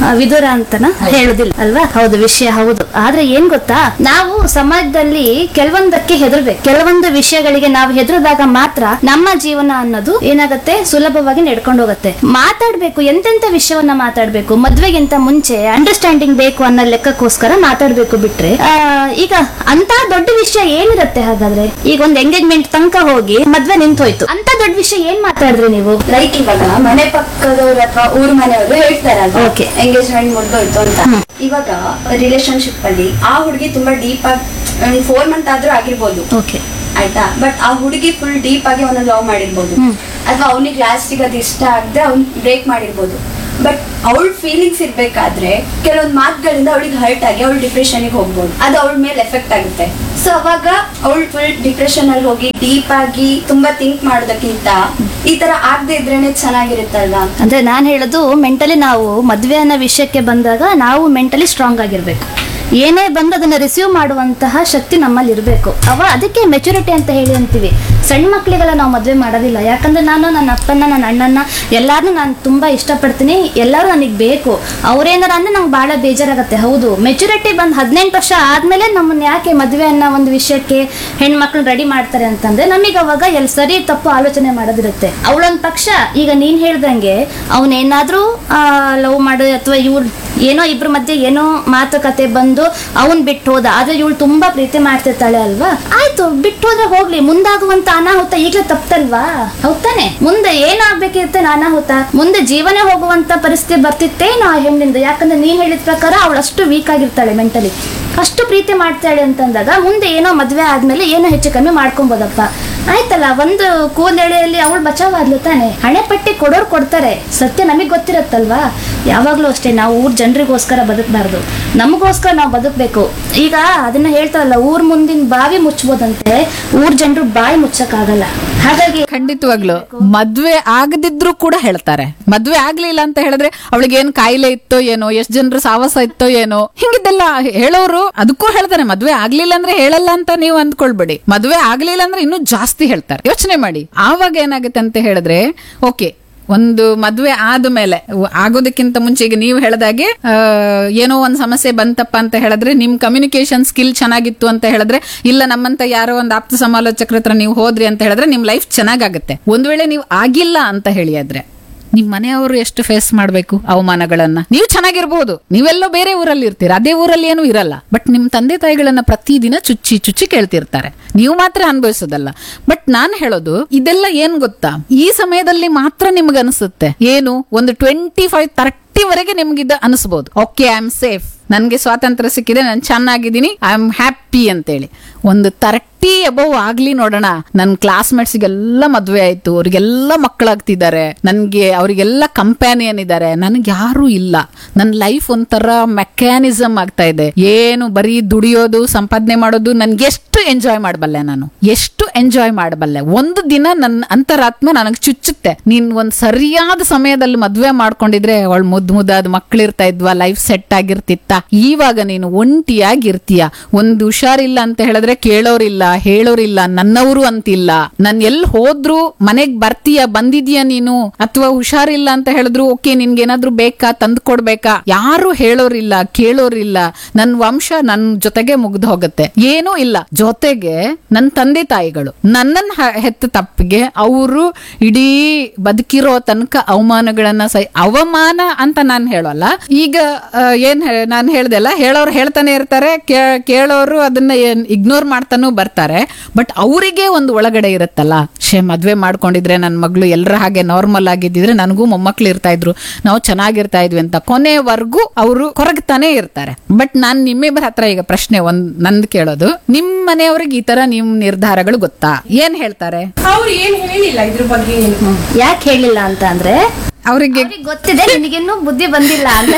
[SPEAKER 6] ಆ, ವಿದುರ ಅಂತನ ಹೇಳುದಿಲ್ಲ ಅಲ್ವಾ ಹೌದು ವಿಷಯ ಹೌದು ಆದ್ರೆ ಏನ್ ಗೊತ್ತಾ ನಾವು ಸಮಾಜದಲ್ಲಿ ಕೆಲವೊಂದಕ್ಕೆ ಹೆದರ್ಬೇಕು ಕೆಲವೊಂದು ವಿಷಯಗಳಿಗೆ ನಾವು ಹೆದರಿದಾಗ ಮಾತ್ರ ನಮ್ಮ ಜೀವನ ಅನ್ನೋದು ಏನಾಗತ್ತೆ ಸುಲಭವಾಗಿ ನಡ್ಕೊಂಡು ಹೋಗುತ್ತೆ ಮಾತಾಡ್ಬೇಕು ಎಂತೆಂತ ವಿಷಯವನ್ನ ಮಾತಾಡ್ಬೇಕು ಮದ್ವೆಗಿಂತ ಮುಂಚೆ ಅಂಡರ್ಸ್ಟ್ಯಾಂಡಿಂಗ್ ಬೇಕು ಅನ್ನೋ ಲೆಕ್ಕಕ್ಕೋಸ್ಕರ ಮಾತಾಡ್ಬೇಕು ಬಿಟ್ರೆ ಆ, ಈಗ ಅಂತ ದೊಡ್ಡ ವಿಷಯ ಏನಿರುತ್ತೆ ಹಾಗಾದ್ರೆ ಈಗ ಒಂದ್ ಎಂಗೇಜ್ಮೆಂಟ್ ತನಕ ಹೋಗಿ ಮದ್ವೆ ನಿಂತೋಯ್ತು ಅಂತ ದೊಡ್ಡ ವಿಷಯ ಏನ್ ಮಾತಾಡಿದ್ರಿ ನೀವು
[SPEAKER 5] ಲೈಕ್ ಇವಾಗ ಮನೆ ಪಕ್ಕದವ್ರು ಅಥವಾ ಊರ್ ಮನೆಯವರು ಹೇಳ್ತಾರಲ್ವಾ
[SPEAKER 6] Okay.
[SPEAKER 5] ಎಂಗೇಜ್ಮೆಂಟ್ ಮುಗ್ದೋಯ್ತು ಅಂತ ಇವಾಗ ರಿಲೇಶನ್ಶಿಪ್ ಅಲ್ಲಿ ಆ ಹುಡುಗಿ ತುಂಬಾ ಡೀಪ್ ಆಗಿ ಫೋರ್ ಮಂತ್ ಆದ್ರೂ ಆಗಿರ್ಬೋದು
[SPEAKER 6] ಓಕೆ
[SPEAKER 5] ಆಯ್ತಾ ಬಟ್ ಆ ಹುಡುಗಿ ಫುಲ್ ಡೀಪ್ ಆಗಿ ಅವನ ಲವ್ ಮಾಡಿರ್ಬೋದು ಅಥವಾ ಅವನಿಗೆ ಲಾಸ್ಟಿಗೆ ಅದು ಇಷ್ಟ ಆಗದೆ ಅವ್ನ್ ಬ್ರೇಕ್ ಮಾಡಿರ್ಬೋದು ಬಟ್ ಅವಳ ಫೀಲಿಂಗ್ಸ್ ಇರ್ಬೇಕಾದ್ರೆ ಕೆಲವೊಂದು ಮಾತುಗಳಿಂದ ಅವಳಿಗೆ ಹರ್ಟ್ ಆಗಿ ಅವಳು ಡಿಪ್ರೆಷನ್ಗೆ ಹೋಗ್ಬೋದು ಅದು ಅವಳ ಮೇಲೆ ಎಫೆಕ್ಟ್ ಆಗುತ್ತೆ ಸೊ ಅವಾಗ ಅವಳು ಫುಲ್ ಡಿಪ್ರೆಷನ್ ಅಲ್ಲಿ ಹೋಗಿ ಡೀಪ್ ಆಗಿ ತುಂಬಾ ಥಿಂಕ್ ಮಾಡೋದಕ್ಕಿಂತ ಈ ತರ ಆಗದೆ ಇದ್ರೇನೆ ಚೆನ್ನಾಗಿರುತ್ತಲ್ವಾ
[SPEAKER 6] ಅಂದ್ರೆ ನಾನು ಹೇಳೋದು ಮೆಂಟಲಿ ನಾವು ಮದ್ವೆ ಅನ್ನೋ ವಿಷಯಕ್ಕೆ ಬಂದಾಗ ನಾವು ಮೆಂಟಲಿ ಸ್ಟ್ರಾಂಗ್ ಆಗಿರ್ಬೇಕು ಏನೇ ಬಂದು ಅದನ್ನ ರಿಸೀವ್ ಮಾಡುವಂತಹ ಶಕ್ತಿ ನಮ್ಮಲ್ಲಿ ಇರಬೇಕು ಅವ ಅದಕ್ಕೆ ಮೆಚುರಿಟಿ ಅಂತ ಹೇಳಿ ಅಂತೀವಿ ಸಣ್ಣ ಮಕ್ಕಳಿಗೆಲ್ಲ ನಾವು ಮದುವೆ ಮಾಡೋದಿಲ್ಲ ಯಾಕಂದ್ರೆ ನಾನು ನನ್ನ ಅಪ್ಪನ ನನ್ನ ಅಣ್ಣನ ಎಲ್ಲಾರನ್ನೂ ನಾನು ತುಂಬಾ ಇಷ್ಟಪಡ್ತೀನಿ ಎಲ್ಲರೂ ನನಗೆ ಬೇಕು ಅವ್ರೇನಾರ ಅಂದ್ರೆ ನಂಗೆ ಭಾಳ ಬೇಜಾರಾಗತ್ತೆ ಹೌದು ಮೆಚುರಿಟಿ ಬಂದು ಹದಿನೆಂಟು ವರ್ಷ ಆದ್ಮೇಲೆ ನಮ್ಮನ್ನ ಯಾಕೆ ಮದುವೆ ಅನ್ನೋ ಒಂದು ವಿಷಯಕ್ಕೆ ಹೆಣ್ಮಕ್ಳು ರೆಡಿ ಮಾಡ್ತಾರೆ ಅಂತಂದ್ರೆ ನಮಗೆ ಅವಾಗ ಎಲ್ಲಿ ಸರಿ ತಪ್ಪು ಆಲೋಚನೆ ಮಾಡೋದಿರುತ್ತೆ ಅವಳೊಂದು ಪಕ್ಷ ಈಗ ನೀನ್ ಹೇಳ್ದಂಗೆ ಅವನೇನಾದ್ರೂ ಲವ್ ಮಾಡು ಅಥವಾ ಇವ್ರು ಏನೋ ಇಬ್ರ ಮಧ್ಯೆ ಏನೋ ಮಾತುಕತೆ ಬಂದು ಅವನ್ ಬಿಟ್ಟು ಹೋದ ಆದ್ರೆ ಇವಳು ತುಂಬಾ ಪ್ರೀತಿ ಮಾಡ್ತಿರ್ತಾಳೆ ಅಲ್ವಾ ಆಯ್ತು ಬಿಟ್ಟು ಹೋದ್ರೆ ಹೋಗ್ಲಿ ಮುಂದಾಗುವಂತ ಅನಾಹುತ ಈಗಲೇ ತಪ್ಪಲ್ವಾ ಹೌದಾನೆ ಮುಂದೆ ಏನಾಗ್ಬೇಕಿರುತ್ತೆ ಅನಾಹುತ ಮುಂದೆ ಜೀವನ ಹೋಗುವಂತ ಪರಿಸ್ಥಿತಿ ಬರ್ತಿತ್ತೇನೋ ಆ ಹೆಣ್ಣಿಂದ ಯಾಕಂದ್ರೆ ನೀನ್ ಹೇಳಿದ ಪ್ರಕಾರ ಅವಳು ಅಷ್ಟು ವೀಕ್ ಆಗಿರ್ತಾಳೆ ಮೆಂಟಲಿ ಅಷ್ಟು ಪ್ರೀತಿ ಮಾಡ್ತಾಳೆ ಅಂತಂದಾಗ ಮುಂದೆ ಏನೋ ಮದ್ವೆ ಆದ್ಮೇಲೆ ಏನೋ ಹೆಚ್ಚು ಕಮ್ಮಿ ಮಾಡ್ಕೊಬೋದಪ್ಪ ಆಯ್ತಲ್ಲ ಒಂದು ಕೂದಲೆಳೆಯಲ್ಲಿ ಅವಳು ಬಚಾವಾದ್ಲು ತಾನೆ ಹಣೆ ಪಟ್ಟಿ ಕೊಡೋರು ಕೊಡ್ತಾರೆ ಸತ್ಯ ನಮಗೆ ಗೊತ್ತಿರತ್ತಲ್ವಾ ಯಾವಾಗ್ಲೂ ಅಷ್ಟೇ ನಾವು ಊರ್ ಜನರಿಗೋಸ್ಕರ ಬದುಕಬಾರ್ದು ನಮಗೋಸ್ಕರ ನಾವು ಬದುಕಬೇಕು ಈಗ ಅದನ್ನ ಹೇಳ್ತಾರಲ್ಲ ಊರ್ ಮುಂದಿನ ಬಾವಿ ಮುಚ್ಬೋದಂತೆ ಊರ್ ಜನರು ಬಾಯಿ ಮುಚ್ಚಕ್ಕಾಗಲ್ಲ ಹಾಗಾಗಿ
[SPEAKER 3] ಖಂಡಿತವಾಗ್ಲು ಮದ್ವೆ ಆಗದಿದ್ರು ಕೂಡ ಹೇಳ್ತಾರೆ ಮದ್ವೆ ಆಗ್ಲಿಲ್ಲ ಅಂತ ಹೇಳಿದ್ರೆ ಅವಳಿಗೆ ಏನ್ ಕಾಯಿಲೆ ಇತ್ತೋ ಏನೋ ಎಷ್ಟ್ ಜನರು ಸಾವಾಸ ಇತ್ತೋ ಏನೋ ಹಿಂಗಿದ್ದೆಲ್ಲ ಹೇಳೋರು ಅದಕ್ಕೂ ಹೇಳ್ತಾರೆ ಮದ್ವೆ ಆಗ್ಲಿಲ್ಲ ಅಂದ್ರೆ ಹೇಳಲ್ಲ ಅಂತ ನೀವು ಅಂದ್ಕೊಳ್ಬೇಡಿ ಮದ್ವೆ ಆಗ್ಲಿಲ್ಲ ಅಂದ್ರೆ ಇನ್ನೂ ಜಾಸ್ತಿ ಹೇಳ್ತಾರೆ ಯೋಚನೆ ಮಾಡಿ ಆವಾಗ ಏನಾಗುತ್ತೆ ಅಂತ ಹೇಳಿದ್ರೆ ಓಕೆ ಒಂದು ಮದ್ವೆ ಆದ್ಮೇಲೆ ಆಗೋದಕ್ಕಿಂತ ಮುಂಚೆ ಈಗ ನೀವು ಹೇಳ್ದಾಗೆ ಆ, ಏನೋ ಒಂದ್ ಸಮಸ್ಯೆ ಬಂತಪ್ಪ ಅಂತ ಹೇಳಿದ್ರೆ ನಿಮ್ ಕಮ್ಯುನಿಕೇಶನ್ ಸ್ಕಿಲ್ ಚೆನ್ನಾಗಿತ್ತು ಅಂತ ಹೇಳಿದ್ರೆ ಇಲ್ಲ ನಮ್ಮಂತ ಯಾರೋ ಒಂದು ಆಪ್ತ ಸಮಾಲೋಚಕರ ಹತ್ರ ನೀವು ಹೋದ್ರಿ ಅಂತ ಹೇಳಿದ್ರೆ ನಿಮ್ ಲೈಫ್ ಚೆನ್ನಾಗಾಗುತ್ತೆ ಒಂದ್ ವೇಳೆ ನೀವು ಆಗಿಲ್ಲ ಅಂತ ಹೇಳಿ ಆದ್ರೆ ನಿಮ್ ಮನೆಯವರು ಎಷ್ಟು ಫೇಸ್ ಮಾಡ್ಬೇಕು ಅವಮಾನಗಳನ್ನ ನೀವು ಚೆನ್ನಾಗಿರ್ಬೋದು ನೀವೆಲ್ಲೋ ಬೇರೆ ಊರಲ್ಲಿ ಇರ್ತೀರ ಅದೇ ಊರಲ್ಲಿ ಏನು ಇರಲ್ಲ ಬಟ್ ನಿಮ್ ತಂದೆ ತಾಯಿಗಳನ್ನ ಪ್ರತಿದಿನ ಚುಚ್ಚಿ ಚುಚ್ಚಿ ಕೇಳ್ತಿರ್ತಾರೆ ನೀವು ಮಾತ್ರ ಅನುಭವಿಸೋದಲ್ಲ ಬಟ್ ನಾನ್ ಹೇಳೋದು ಇದೆಲ್ಲ ಏನ್ ಗೊತ್ತಾ ಈ ಸಮಯದಲ್ಲಿ ಮಾತ್ರ ನಿಮ್ಗೆ ಅನಿಸುತ್ತೆ ಏನು ಒಂದು ಟ್ವೆಂಟಿ ಫೈವ್ ತರ್ಟಿ ವರೆಗೆ ನಿಮ್ಗಿದ ಅನಿಸ್ಬೋದು ಓಕೆ ಐ ಆಮ್ ಸೇಫ್ ನನ್ಗೆ ಸ್ವಾತಂತ್ರ್ಯ ಸಿಕ್ಕಿದೆ ನಾನು ಚೆನ್ನಾಗಿದ್ದೀನಿ ಐ ಆಮ್ ಹ್ಯಾಪಿ ಅಂತೇಳಿ ಒಂದು ತರ್ಟಿ ಅಬೌವ್ ಆಗ್ಲಿ ನೋಡೋಣ ನನ್ನ ಕ್ಲಾಸ್ಮೇಟ್ಸ್ಗೆಲ್ಲ ಮದ್ವೆ ಆಯ್ತು ಅವ್ರಿಗೆಲ್ಲ ಮಕ್ಕಳಾಗ್ತಿದ್ದಾರೆ ನನ್ಗೆ ಅವರಿಗೆಲ್ಲ ಕಂಪ್ಯಾನಿಯನ್ ಇದ್ದಾರೆ ನನಗೆ ಯಾರು ಇಲ್ಲ ನನ್ನ ಲೈಫ್ ಒಂಥರ ಮೆಕ್ಯಾನಿಸಮ್ ಆಗ್ತಾ ಇದೆ ಏನು ಬರೀ ದುಡಿಯೋದು ಸಂಪಾದನೆ ಮಾಡೋದು ನನ್ಗೆ ಎಷ್ಟು ಎಂಜಾಯ್ ಮಾಡಬಲ್ಲೆ ನಾನು ಎಷ್ಟು ಎಂಜಾಯ್ ಮಾಡಬಲ್ಲೆ ಒಂದು ದಿನ ನನ್ನ ಅಂತರಾತ್ಮ ನನಗೆ ಚುಚ್ಚುತ್ತೆ ನೀನ್ ಒಂದ್ ಸರಿಯಾದ ಸಮಯದಲ್ಲಿ ಮದ್ವೆ ಮಾಡ್ಕೊಂಡಿದ್ರೆ ಅವಳು ಮುದ್ದು ಮುದ್ದಾದ ಮಕ್ಳಿರ್ತಾ ಇದ್ವಾ ಲೈಫ್ ಸೆಟ್ ಆಗಿರ್ತಿತ್ತ ಇವಾಗ ನೀನು ಒಂಟಿಯಾಗಿರ್ತೀಯ ಒಂದು ಹುಷಾರಿಲ್ಲ ಅಂತ ಹೇಳಿದ್ರೆ ಕೇಳೋರಿಲ್ಲ ಹೇಳೋರಿಲ್ಲ ನನ್ನವರು ಅಂತಿಲ್ಲ ನನ್ ಎಲ್ ಹೋದ್ರು ಮನೆಗ್ ಬರ್ತೀಯ ಬಂದಿದೀಯ ನೀನು ಅಥವಾ ಹುಷಾರಿಲ್ಲ ಅಂತ ಹೇಳಿದ್ರು ಓಕೆ ನಿನ್ಗೇನಾದ್ರೂ ಬೇಕಾ ತಂದು ಕೊಡ್ಬೇಕಾ ಯಾರು ಹೇಳೋರಿಲ್ಲ ಕೇಳೋರಿಲ್ಲ ನನ್ ವಂಶ ನನ್ ಜೊತೆಗೆ ಮುಗ್ದು ಹೋಗುತ್ತೆ ಏನೂ ಇಲ್ಲ ಜೊತೆಗೆ ನನ್ನ ತಂದೆ ತಾಯಿಗಳು ನನ್ನನ್ನ ಹ- ಹೆತ್ತ ತಪ್ಪಿಗೆ ಅವರು ಇಡೀ ಬದುಕಿರೋ ತನಕ ಅವಮಾನಗಳನ್ನ ಸೈ ಅವಮಾನ ಅಂತ ನಾನು ಹೇಳೋಲ್ಲ ಈಗ ಆ, ಏನ್ ನಾನು ಹೇಳ್ದೆಲ್ಲ ಹೇಳೋರು ಹೇಳ್ತಾನೆ ಇರ್ತಾರೆ ಕೇ- ಕೇಳೋರು ಅದನ್ನ ಇಗ್ನೋರ್ ಮಾಡ್ತಾನೂ ಬರ್ತಾರೆ ಬಟ್ ಅವರಿಗೆ ಒಂದು ಒಳಗಡೆ ಇರುತ್ತಲ್ಲ ಶೇ ಮದ್ವೆ ಮಾಡ್ಕೊಂಡಿದ್ರೆ ನನ್ನ ಮಗಳು ಎಲ್ಲರ ಹಾಗೆ ನಾರ್ಮಲ್ ಆಗಿದ್ದಿದ್ರೆ ನನಗೂ ಮೊಮ್ಮಕ್ಳು ಇರ್ತಾ ಇದ್ರು ನಾವು ಚೆನ್ನಾಗಿರ್ತಾ ಇದ್ವಿ ಅಂತ ಕೊನೆವರೆಗೂ ಅವರು ಕೊರಗ್ತಾನೆ ಇರ್ತಾರೆ ಬಟ್ ನಾನ್ ನಿಮ್ಮಿಬ್ಬರ ಹತ್ರ ಈಗ ಪ್ರಶ್ನೆ ಒಂದ್ ನಂದು ಕೇಳೋದು ನಿಮ್ ಮನೆಯವ್ರಿಗೆ ಈ ತರ ನಿಮ್ ನಿರ್ಧಾರಗಳು ಗೊತ್ತಾ ಏನ್ ಹೇಳ್ತಾರೆ
[SPEAKER 4] ಅವ್ರು ಏನ್ ಹೇಳಿಲ್ಲ ಇದ್ರ ಬಗ್ಗೆ ಏನು
[SPEAKER 6] ಯಾಕೆ ಹೇಳಿಲ್ಲ ಅಂತ ಅಂದ್ರೆ
[SPEAKER 3] ಅವರಿಗೆ
[SPEAKER 6] ಅವ್ರಿಗೆ ಗೊತ್ತಿದೆ ನಿನಗಿನ್ನೂ ಬುದ್ಧಿ ಬಂದಿಲ್ಲ ಅಂತ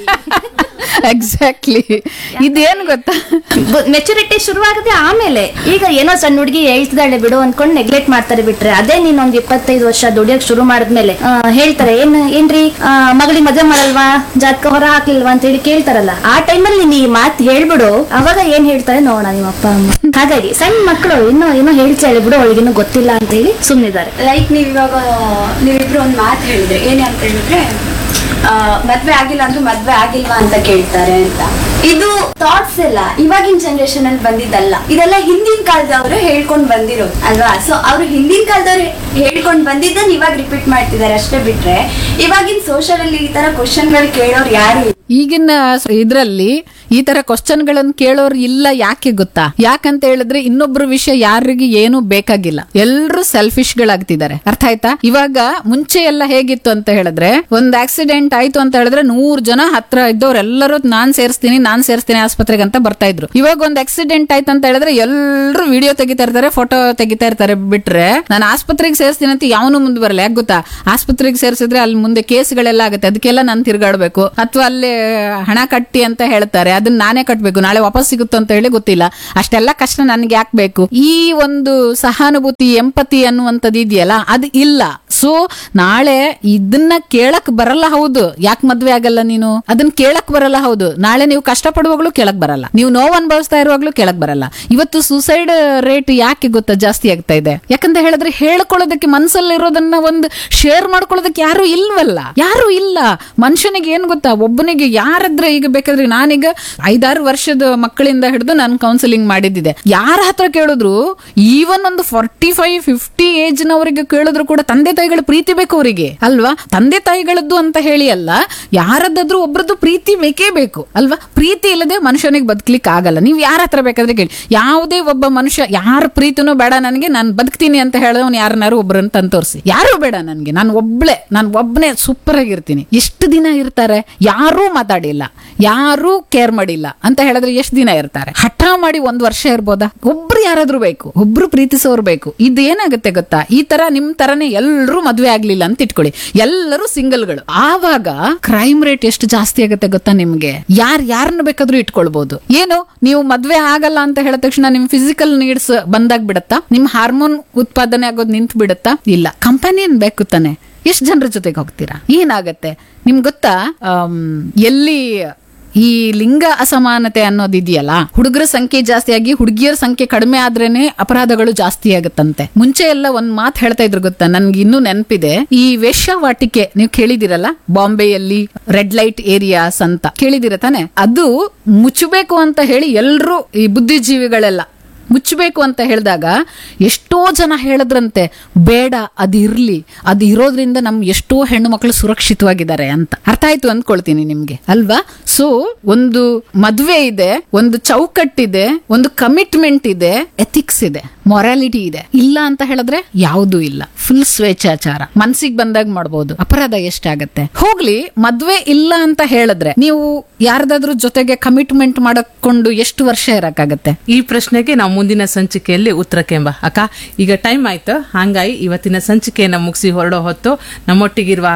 [SPEAKER 3] ಎಕ್ಸಾಕ್ಟ್ಲಿ ಇದೇನ್ ಗೊತ್ತಾ
[SPEAKER 6] ಮೆಚುರಿಟಿ ಶುರುವಾಗದೆ ಆಮೇಲೆ ಈಗ ಏನೋ ಸಣ್ಣ ಹುಡುಗಿ ಹೇಳ್ತಿದ್ದಾಳೆ ಬಿಡು ಅನ್ಕೊಂಡು ನೆಗ್ಲೆಕ್ಟ್ ಮಾಡ್ತಾರೆ ಬಿಟ್ರೆ ಅದೇ ನೀನ್ ಒಂದ್ ಇಪ್ಪತ್ತೈದು ವರ್ಷ ದುಡಿಯಕ್ ಶುರು ಮಾಡಿದ್ಮೇಲೆ ಆ, ಹೇಳ್ತಾರೆ ಏನ್ ಏನ್ರಿ ಮಗಳಿಗೆ ಮದುವೆ ಮಾಡಲ್ವಾ ಜಾತಕ ಹೊರ ಹಾಕ್ಲಿಲ್ವಾ ಅಂತ ಹೇಳಿ ಕೇಳ್ತಾರಲ್ಲ ಆ ಟೈಮಲ್ಲಿ ನೀನ್ ಈ ಮಾತು ಹೇಳ್ಬಿಡು ಅವಾಗ ಏನ್ ಹೇಳ್ತಾರೆ ನೋಡೋಣ ನಿಮ್ಮ ಅಪ್ಪ ಅಮ್ಮ ಹಾಗಾಗಿ ಸಣ್ಣ ಮಕ್ಕಳು ಇನ್ನೂ ಏನೋ ಹೇಳ್ತಾಳೆ ಬಿಡು ಅವಳಿಗಿನ್ನೂ ಗೊತ್ತಿಲ್ಲ ಅಂತ ಹೇಳಿ ಸುಮ್ನಿದ್ದಾರೆ
[SPEAKER 5] ಲೈಕ್ ನೀವ್ ಇವಾಗ ನೀವಿಬ್ರು ಒಂದ್ ಮಾತು ಹೇಳಿದ್ರೆ ಏನೇ ಅಂತ ಹೇಳಿದ್ರೆ ಆ, ಮದ್ವೆ ಆಗಿಲ್ಲ ಅಂದ್ರೆ ಮದ್ವೆ ಆಗಿಲ್ವಾ ಅಂತ ಕೇಳ್ತಾರೆ ಅಂತ ಇದು ಥಾಟ್ಸ್ ಎಲ್ಲ ಇವಾಗಿನ ಜನರೇಷನ್ ಅಲ್ಲಿ ಬಂದಿದ್ದಲ್ಲ ಇದೆಲ್ಲ ಹಿಂದಿನ ಕಾಲದವರು ಹೇಳ್ಕೊಂಡ್ ಬಂದಿರೋದು ಅಲ್ವಾ ಸೊ ಅವ್ರು ಹಿಂದಿನ ಕಾಲದವ್ರು ಹೇಳ್ಕೊಂಡ್ ಬಂದಿದ್ದನ್ನ ಇವಾಗ ರಿಪೀಟ್ ಮಾಡ್ತಿದ್ದಾರೆ ಅಷ್ಟೇ ಬಿಟ್ರೆ ಇವಾಗಿನ ಸೋಷಲ್ ಅಲ್ಲಿ ಈ ತರ ಕ್ವಶನ್ಗಳು ಕೇಳೋರು ಯಾರು ಇಲ್ಲ.
[SPEAKER 3] ಈಗಿನ ಇದ್ರಲ್ಲಿ ಈ ತರ ಕ್ವಶನ್ ಗಳನ್ನ ಕೇಳೋರು ಇಲ್ಲ ಯಾಕೆ ಗೊತ್ತಾ ಯಾಕಂತ ಹೇಳಿದ್ರೆ ಇನ್ನೊಬ್ರ ವಿಷಯ ಯಾರಿಗೆ ಏನು ಬೇಕಾಗಿಲ್ಲ ಎಲ್ರು ಸೆಲ್ಫಿಶ್ ಗಳಾಗ್ತಿದ್ದಾರೆ ಅರ್ಥ ಆಯ್ತಾ ಇವಾಗ ಮುಂಚೆ ಎಲ್ಲ ಹೇಗಿತ್ತು ಅಂತ ಹೇಳಿದ್ರೆ ಒಂದ್ ಆಕ್ಸಿಡೆಂಟ್ ಆಯ್ತು ಅಂತ ಹೇಳಿದ್ರೆ ನೂರ್ ಜನ ಹತ್ರ ಇದ್ದವ್ರೆಲ್ಲರೂ ನಾನ್ ಸೇರಿಸ್ತೀನಿ ನಾನ್ ಸೇರಿಸ್ತೀನಿ ಆಸ್ಪತ್ರೆಗೆ ಅಂತ ಬರ್ತಾ ಇದ್ರು ಇವಾಗ ಒಂದ್ ಆಕ್ಸಿಡೆಂಟ್ ಆಯ್ತು ಅಂತ ಹೇಳಿದ್ರೆ ಎಲ್ರು ವಿಡಿಯೋ ತೆಗಿತಾ ಇರ್ತಾರೆ ಫೋಟೋ ತೆಗಿತಾ ಇರ್ತಾರೆ ಬಿಟ್ರೆ ನಾನು ಆಸ್ಪತ್ರೆಗೆ ಸೇರಿಸ್ತೀನಿ ಅಂತ ಯಾವನು ಮುಂದೆ ಬರಲ್ಲ ಯಾಕೆ ಗೊತ್ತಾ ಆಸ್ಪತ್ರೆಗೆ ಸೇರಿಸಿದ್ರೆ ಅಲ್ಲಿ ಮುಂದೆ ಕೇಸ್ಗಳೆಲ್ಲ ಆಗುತ್ತೆ ಅದಕ್ಕೆಲ್ಲ ನಾನು ತಿರ್ಗಾಡ್ಬೇಕು ಅಥವಾ ಅಲ್ಲಿ ಹಣ ಕಟ್ಟಿ ಅಂತ ಹೇಳ್ತಾರೆ ಅದನ್ನ ನಾನೇ ಕಟ್ಬೇಕು ನಾಳೆ ವಾಪಸ್ ಸಿಗುತ್ತೋ ಅಂತ ಹೇಳಿ ಗೊತ್ತಿಲ್ಲ ಅಷ್ಟೆಲ್ಲ ಕಷ್ಟ ನನ್ಗೆ ಯಾಕೆ ಬೇಕು ಈ ಒಂದು ಸಹಾನುಭೂತಿ ಎಂಪತಿ ಅನ್ನುವಂಥದ್ದು ಇದೆಯಲ್ಲ ಅದು ಇಲ್ಲ ಸೊ ನಾಳೆ ಇದನ್ನ ಕೇಳಕ್ ಬರಲ್ಲ ಹೌದು ಯಾಕೆ ಮದ್ವೆ ಆಗಲ್ಲ ನೀನು ಅದನ್ನ ಕೇಳಕ್ ಬರಲ್ಲ ಹೌದು ನಾಳೆ ನೀವು ಕಷ್ಟ ಪಡುವಾಗ್ಲೂ ಕೇಳಕ್ ಬರಲ್ಲ ನೀವು ನೋವು ಅನುಭವಿಸ್ತಾ ಇರುವಾಗ್ಲೂ ಕೇಳಕ್ ಬರಲ್ಲ ಇವತ್ತು ಸೂಸೈಡ್ ರೇಟ್ ಯಾಕೆ ಗೊತ್ತಾ ಜಾಸ್ತಿ ಆಗ್ತಾ ಇದೆ ಯಾಕಂತ ಹೇಳಿದ್ರೆ ಹೇಳ್ಕೊಳ್ಳೋದಕ್ಕೆ ಮನ್ಸಲ್ಲಿರೋದನ್ನ ಒಂದು ಶೇರ್ ಮಾಡ್ಕೊಳ್ಳೋದಕ್ಕೆ ಯಾರು ಇಲ್ವಲ್ಲ ಯಾರು ಇಲ್ಲ ಮನುಷ್ಯನಿಗೆ ಏನ್ ಗೊತ್ತಾ ಒಬ್ಬನಿಗೆ ಯಾರದ್ರ ಈಗ ಬೇಕಾದ್ರೆ ನಾನೀಗ ಐದಾರು ವರ್ಷದ ಮಕ್ಕಳಿಂದ ಹಿಡಿದು ನಾನು ಕೌನ್ಸಿಲಿಂಗ್ ಮಾಡಿದ್ದಿದೆ ಯಾರ ಹತ್ರ ಕೇಳಿದ್ರು ಈವನ್ ಒಂದು ಫಾರ್ಟಿ ಫೈವ್ ಫಿಫ್ಟಿ ಏಜ್ ನವರಿಗೆ ಕೇಳಿದ್ರು ಕೂಡ ತಂದೆ ತಾಯಿಗಳ ಪ್ರೀತಿ ಬೇಕು ಅವರಿಗೆ ಅಲ್ವಾ ತಂದೆ ತಾಯಿಗಳದ್ದು ಅಂತ ಹೇಳಿ ಅಲ್ಲ ಯಾರದ್ದಾದ್ರೂ ಒಬ್ರದ್ದು ಪ್ರೀತಿ ಬೇಕೇ ಬೇಕು ಅಲ್ವಾ ಪ್ರೀತಿ ಇಲ್ಲದೆ ಮನುಷ್ಯನಿಗೆ ಬದುಕ್ಲಿಕ್ಕೆ ಆಗಲ್ಲ ನೀವು ಯಾರ ಹತ್ರ ಬೇಕಾದ್ರೆ ಕೇಳಿ ಯಾವುದೇ ಒಬ್ಬ ಮನುಷ್ಯ ಯಾರ ಪ್ರೀತಿನೂ ಬೇಡ ನನಗೆ ನಾನು ಬದುಕ್ತೀನಿ ಅಂತ ಹೇಳಿದವನು ಯಾರನ್ನಾರು ಒಬ್ಬರನ್ನ ತಂದು ತೋರಿಸಿ ಯಾರು ಬೇಡ ನನಗೆ ನಾನು ಒಬ್ಳೆ ನಾನು ಒಬ್ಬನೇ ಸೂಪರ್ ಆಗಿರ್ತೀನಿ ಎಷ್ಟು ದಿನ ಇರ್ತಾರೆ ಯಾರೂ ಮಾತಾಡಿಲ್ಲ ಯಾರೂ ಕೇರ್ ಮಾಡಿಲ್ಲ ಅಂತ ಹೇಳಿದ್ರೆ ಎಷ್ಟು ದಿನ ಇರ್ತಾರೆ ಹಠ ಮಾಡಿ ಒಂದ್ ವರ್ಷ ಇರ್ಬೋದಾ ಒಬ್ರು ಯಾರಾದ್ರೂ ಬೇಕು ಒಬ್ರು ಪ್ರೀತಿಸೋರು ಬೇಕು ಇದು ಏನಾಗುತ್ತೆ ಗೊತ್ತಾ ಈ ತರ ನಿಮ್ ತರನೇ ಎಲ್ಲರೂ ಮದ್ವೆ ಆಗ್ಲಿಲ್ಲ ಅಂತ ಇಟ್ಕೊಳ್ಳಿ ಎಲ್ಲರೂ ಸಿಂಗಲ್ಗಳು ಆವಾಗ ಕ್ರೈಮ್ ರೇಟ್ ಎಷ್ಟು ಜಾಸ್ತಿ ಆಗುತ್ತೆ ಗೊತ್ತಾ ನಿಮ್ಗೆ ಯಾರ್ ಯಾರನ್ನ ಬೇಕಾದ್ರೂ ಇಟ್ಕೊಳ್ಬಹುದು ಏನು ನೀವು ಮದ್ವೆ ಆಗಲ್ಲ ಅಂತ ಹೇಳಿದ ತಕ್ಷಣ ನಿಮ್ ಫಿಸಿಕಲ್ ನೀಡ್ಸ್ ಬಂದಾಗ ಬಿಡತ್ತಾ ನಿಮ್ ಹಾರ್ಮೋನ್ ಉತ್ಪಾದನೆ ಆಗೋದು ನಿಂತು ಬಿಡತ್ತಾ ಇಲ್ಲ ಕಂಪನಿಯನ್ ಬೇಕು ತಾನೆ ಎಷ್ಟು ಜನರ ಜೊತೆಗೆ ಹೋಗ್ತೀರಾ ಏನಾಗತ್ತೆ ನಿಮ್ಗೆ ಗೊತ್ತಾ ಆಮ್, ಎಲ್ಲಿ ಈ ಲಿಂಗ ಅಸಮಾನತೆ ಅನ್ನೋದಿದೆಯಲ್ಲ ಹುಡುಗರ ಸಂಖ್ಯೆ ಜಾಸ್ತಿ ಆಗಿ ಹುಡುಗಿಯರ ಸಂಖ್ಯೆ ಕಡಿಮೆ ಆದ್ರೇನೆ ಅಪರಾಧಗಳು ಜಾಸ್ತಿ ಆಗುತ್ತಂತೆ ಮುಂಚೆ ಎಲ್ಲ ಒಂದ್ ಮಾತು ಹೇಳ್ತಾ ಇದ್ರು ಗೊತ್ತಾ ನನ್ಗೆ ಇನ್ನೂ ನೆನಪಿದೆ ಈ ವೇಶ್ಯಾವಾಟಿಕೆ ನೀವು ಕೇಳಿದಿರಲ್ಲ ಬಾಂಬೆಯಲ್ಲಿ ರೆಡ್ ಲೈಟ್ ಏರಿಯಾಸ್ ಅಂತ ಕೇಳಿದಿರ ತಾನೆ ಅದು ಮುಚ್ಚಬೇಕು ಅಂತ ಹೇಳಿ ಎಲ್ರು ಈ ಬುದ್ಧಿಜೀವಿಗಳೆಲ್ಲ ಮುಚ್ಚಬೇಕು ಅಂತ ಹೇಳಿದಾಗ ಎಷ್ಟೋ ಜನ ಹೇಳಿದ್ರಂತೆ ಬೇಡ ಅದಿರ್ಲಿ ಅದು ಇರೋದ್ರಿಂದ ನಮ್ ಎಷ್ಟೋ ಹೆಣ್ಣು ಮಕ್ಕಳು ಸುರಕ್ಷಿತವಾಗಿದ್ದಾರೆ ಅಂತ ಅರ್ಥ ಆಯ್ತು ಅಂದ್ಕೊಳ್ತೀನಿ ನಿಮ್ಗೆ ಅಲ್ವಾ ಸೊ ಒಂದು ಮದ್ವೆ ಇದೆ ಒಂದು ಚೌಕಟ್ಟಿದೆ ಒಂದು ಕಮಿಟ್ಮೆಂಟ್ ಇದೆ ಎಥಿಕ್ಸ್ ಇದೆ ಮೊರಾಲಿಟಿ ಇದೆ ಇಲ್ಲ ಅಂತ ಹೇಳಿದ್ರೆ ಯಾವುದೂ ಇಲ್ಲ ಫುಲ್ ಸ್ವೇಚ್ಛಾಚಾರ ಮನ್ಸಿಗೆ ಬಂದಾಗ ಮಾಡ್ಬೋದು ಅಪರಾಧ ಎಷ್ಟಾಗತ್ತೆ ಹೋಗ್ಲಿ ಮದ್ವೆ ಇಲ್ಲ ಅಂತ ಹೇಳಿದ್ರೆ ನೀವು ಯಾರ್ದಾದ್ರೂ ಜೊತೆಗೆ ಕಮಿಟ್ಮೆಂಟ್ ಮಾಡಕೊಂಡು ಎಷ್ಟು ವರ್ಷ ಇರಕ್ಕಾಗತ್ತೆ
[SPEAKER 2] ಈ ಪ್ರಶ್ನೆಗೆ ನಾವು ಮುಂದಿನ ಸಂಚಿಕೆಯಲ್ಲಿ ಉತ್ತರ ಕೆಂಬ ಅಕ್ಕ ಈಗ ಟೈಮ್ ಆಯ್ತು ಹಾಂಗಾಗಿ ಇವತ್ತಿನ ಸಂಚಿಕೆಯನ್ನ ಮುಗಿಸಿ ಹೊರಡೋ ಹೊತ್ತು ನಮ್ಮೊಟ್ಟಿಗಿರುವ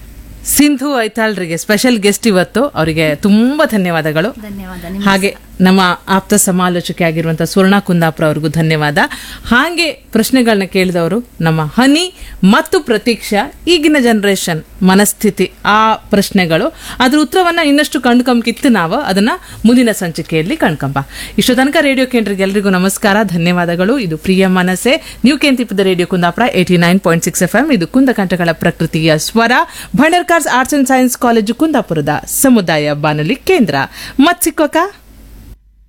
[SPEAKER 2] ಸಿಂಧು ಐತಾಳ್ರಿಗೆ ಸ್ಪೆಷಲ್ ಗೆಸ್ಟ್ ಇವತ್ತು ಅವರಿಗೆ ತುಂಬಾ ಧನ್ಯವಾದಗಳು
[SPEAKER 6] ಧನ್ಯವಾದ
[SPEAKER 2] ಹಾಗೆ ನಮ್ಮ ಆಪ್ತ ಸಮಾಲೋಚಕೆ ಆಗಿರುವಂತಹ ಸುವರ್ಣ ಕುಂದಾಪುರ ಅವ್ರಿಗೂ ಧನ್ಯವಾದ ಹಾಗೆ ಪ್ರಶ್ನೆಗಳನ್ನ ಕೇಳಿದವರು ನಮ್ಮ ಹನಿ ಮತ್ತು ಪ್ರತೀಕ್ಷಾ ಈಗಿನ ಜನರೇಷನ್ ಮನಸ್ಥಿತಿ ಆ ಪ್ರಶ್ನೆಗಳು ಅದ್ರ ಉತ್ತರವನ್ನ ಇನ್ನಷ್ಟು ಕಂಡ್ಕೊಂಬಿತ್ತು ನಾವು ಅದನ್ನ ಮುಂದಿನ ಸಂಚಿಕೆಯಲ್ಲಿ ಕಂಡ್ಕೊಂಬ ಇಷ್ಟು ತನಕ ರೇಡಿಯೋ ಕೇಂದ್ರಿಗೆ ಎಲ್ರಿಗೂ ನಮಸ್ಕಾರ ಧನ್ಯವಾದಗಳು ಇದು ಪ್ರಿಯ ಮನಸ್ಸೆ ನೀವು ಕೇಂತಿಪ್ಪದ radio Kundapura eighty nine point six F M ಇದು ಕುಂದಕಂಠಗಳ ಪ್ರಕೃತಿಯ ಸ್ವರ Bhandarkar's arts and science college ಕುಂದಾಪುರದ ಸಮುದಾಯ ಬಾನುಲಿ ಕೇಂದ್ರ ಮತ್ ಸಿಕ್ಕೋಕ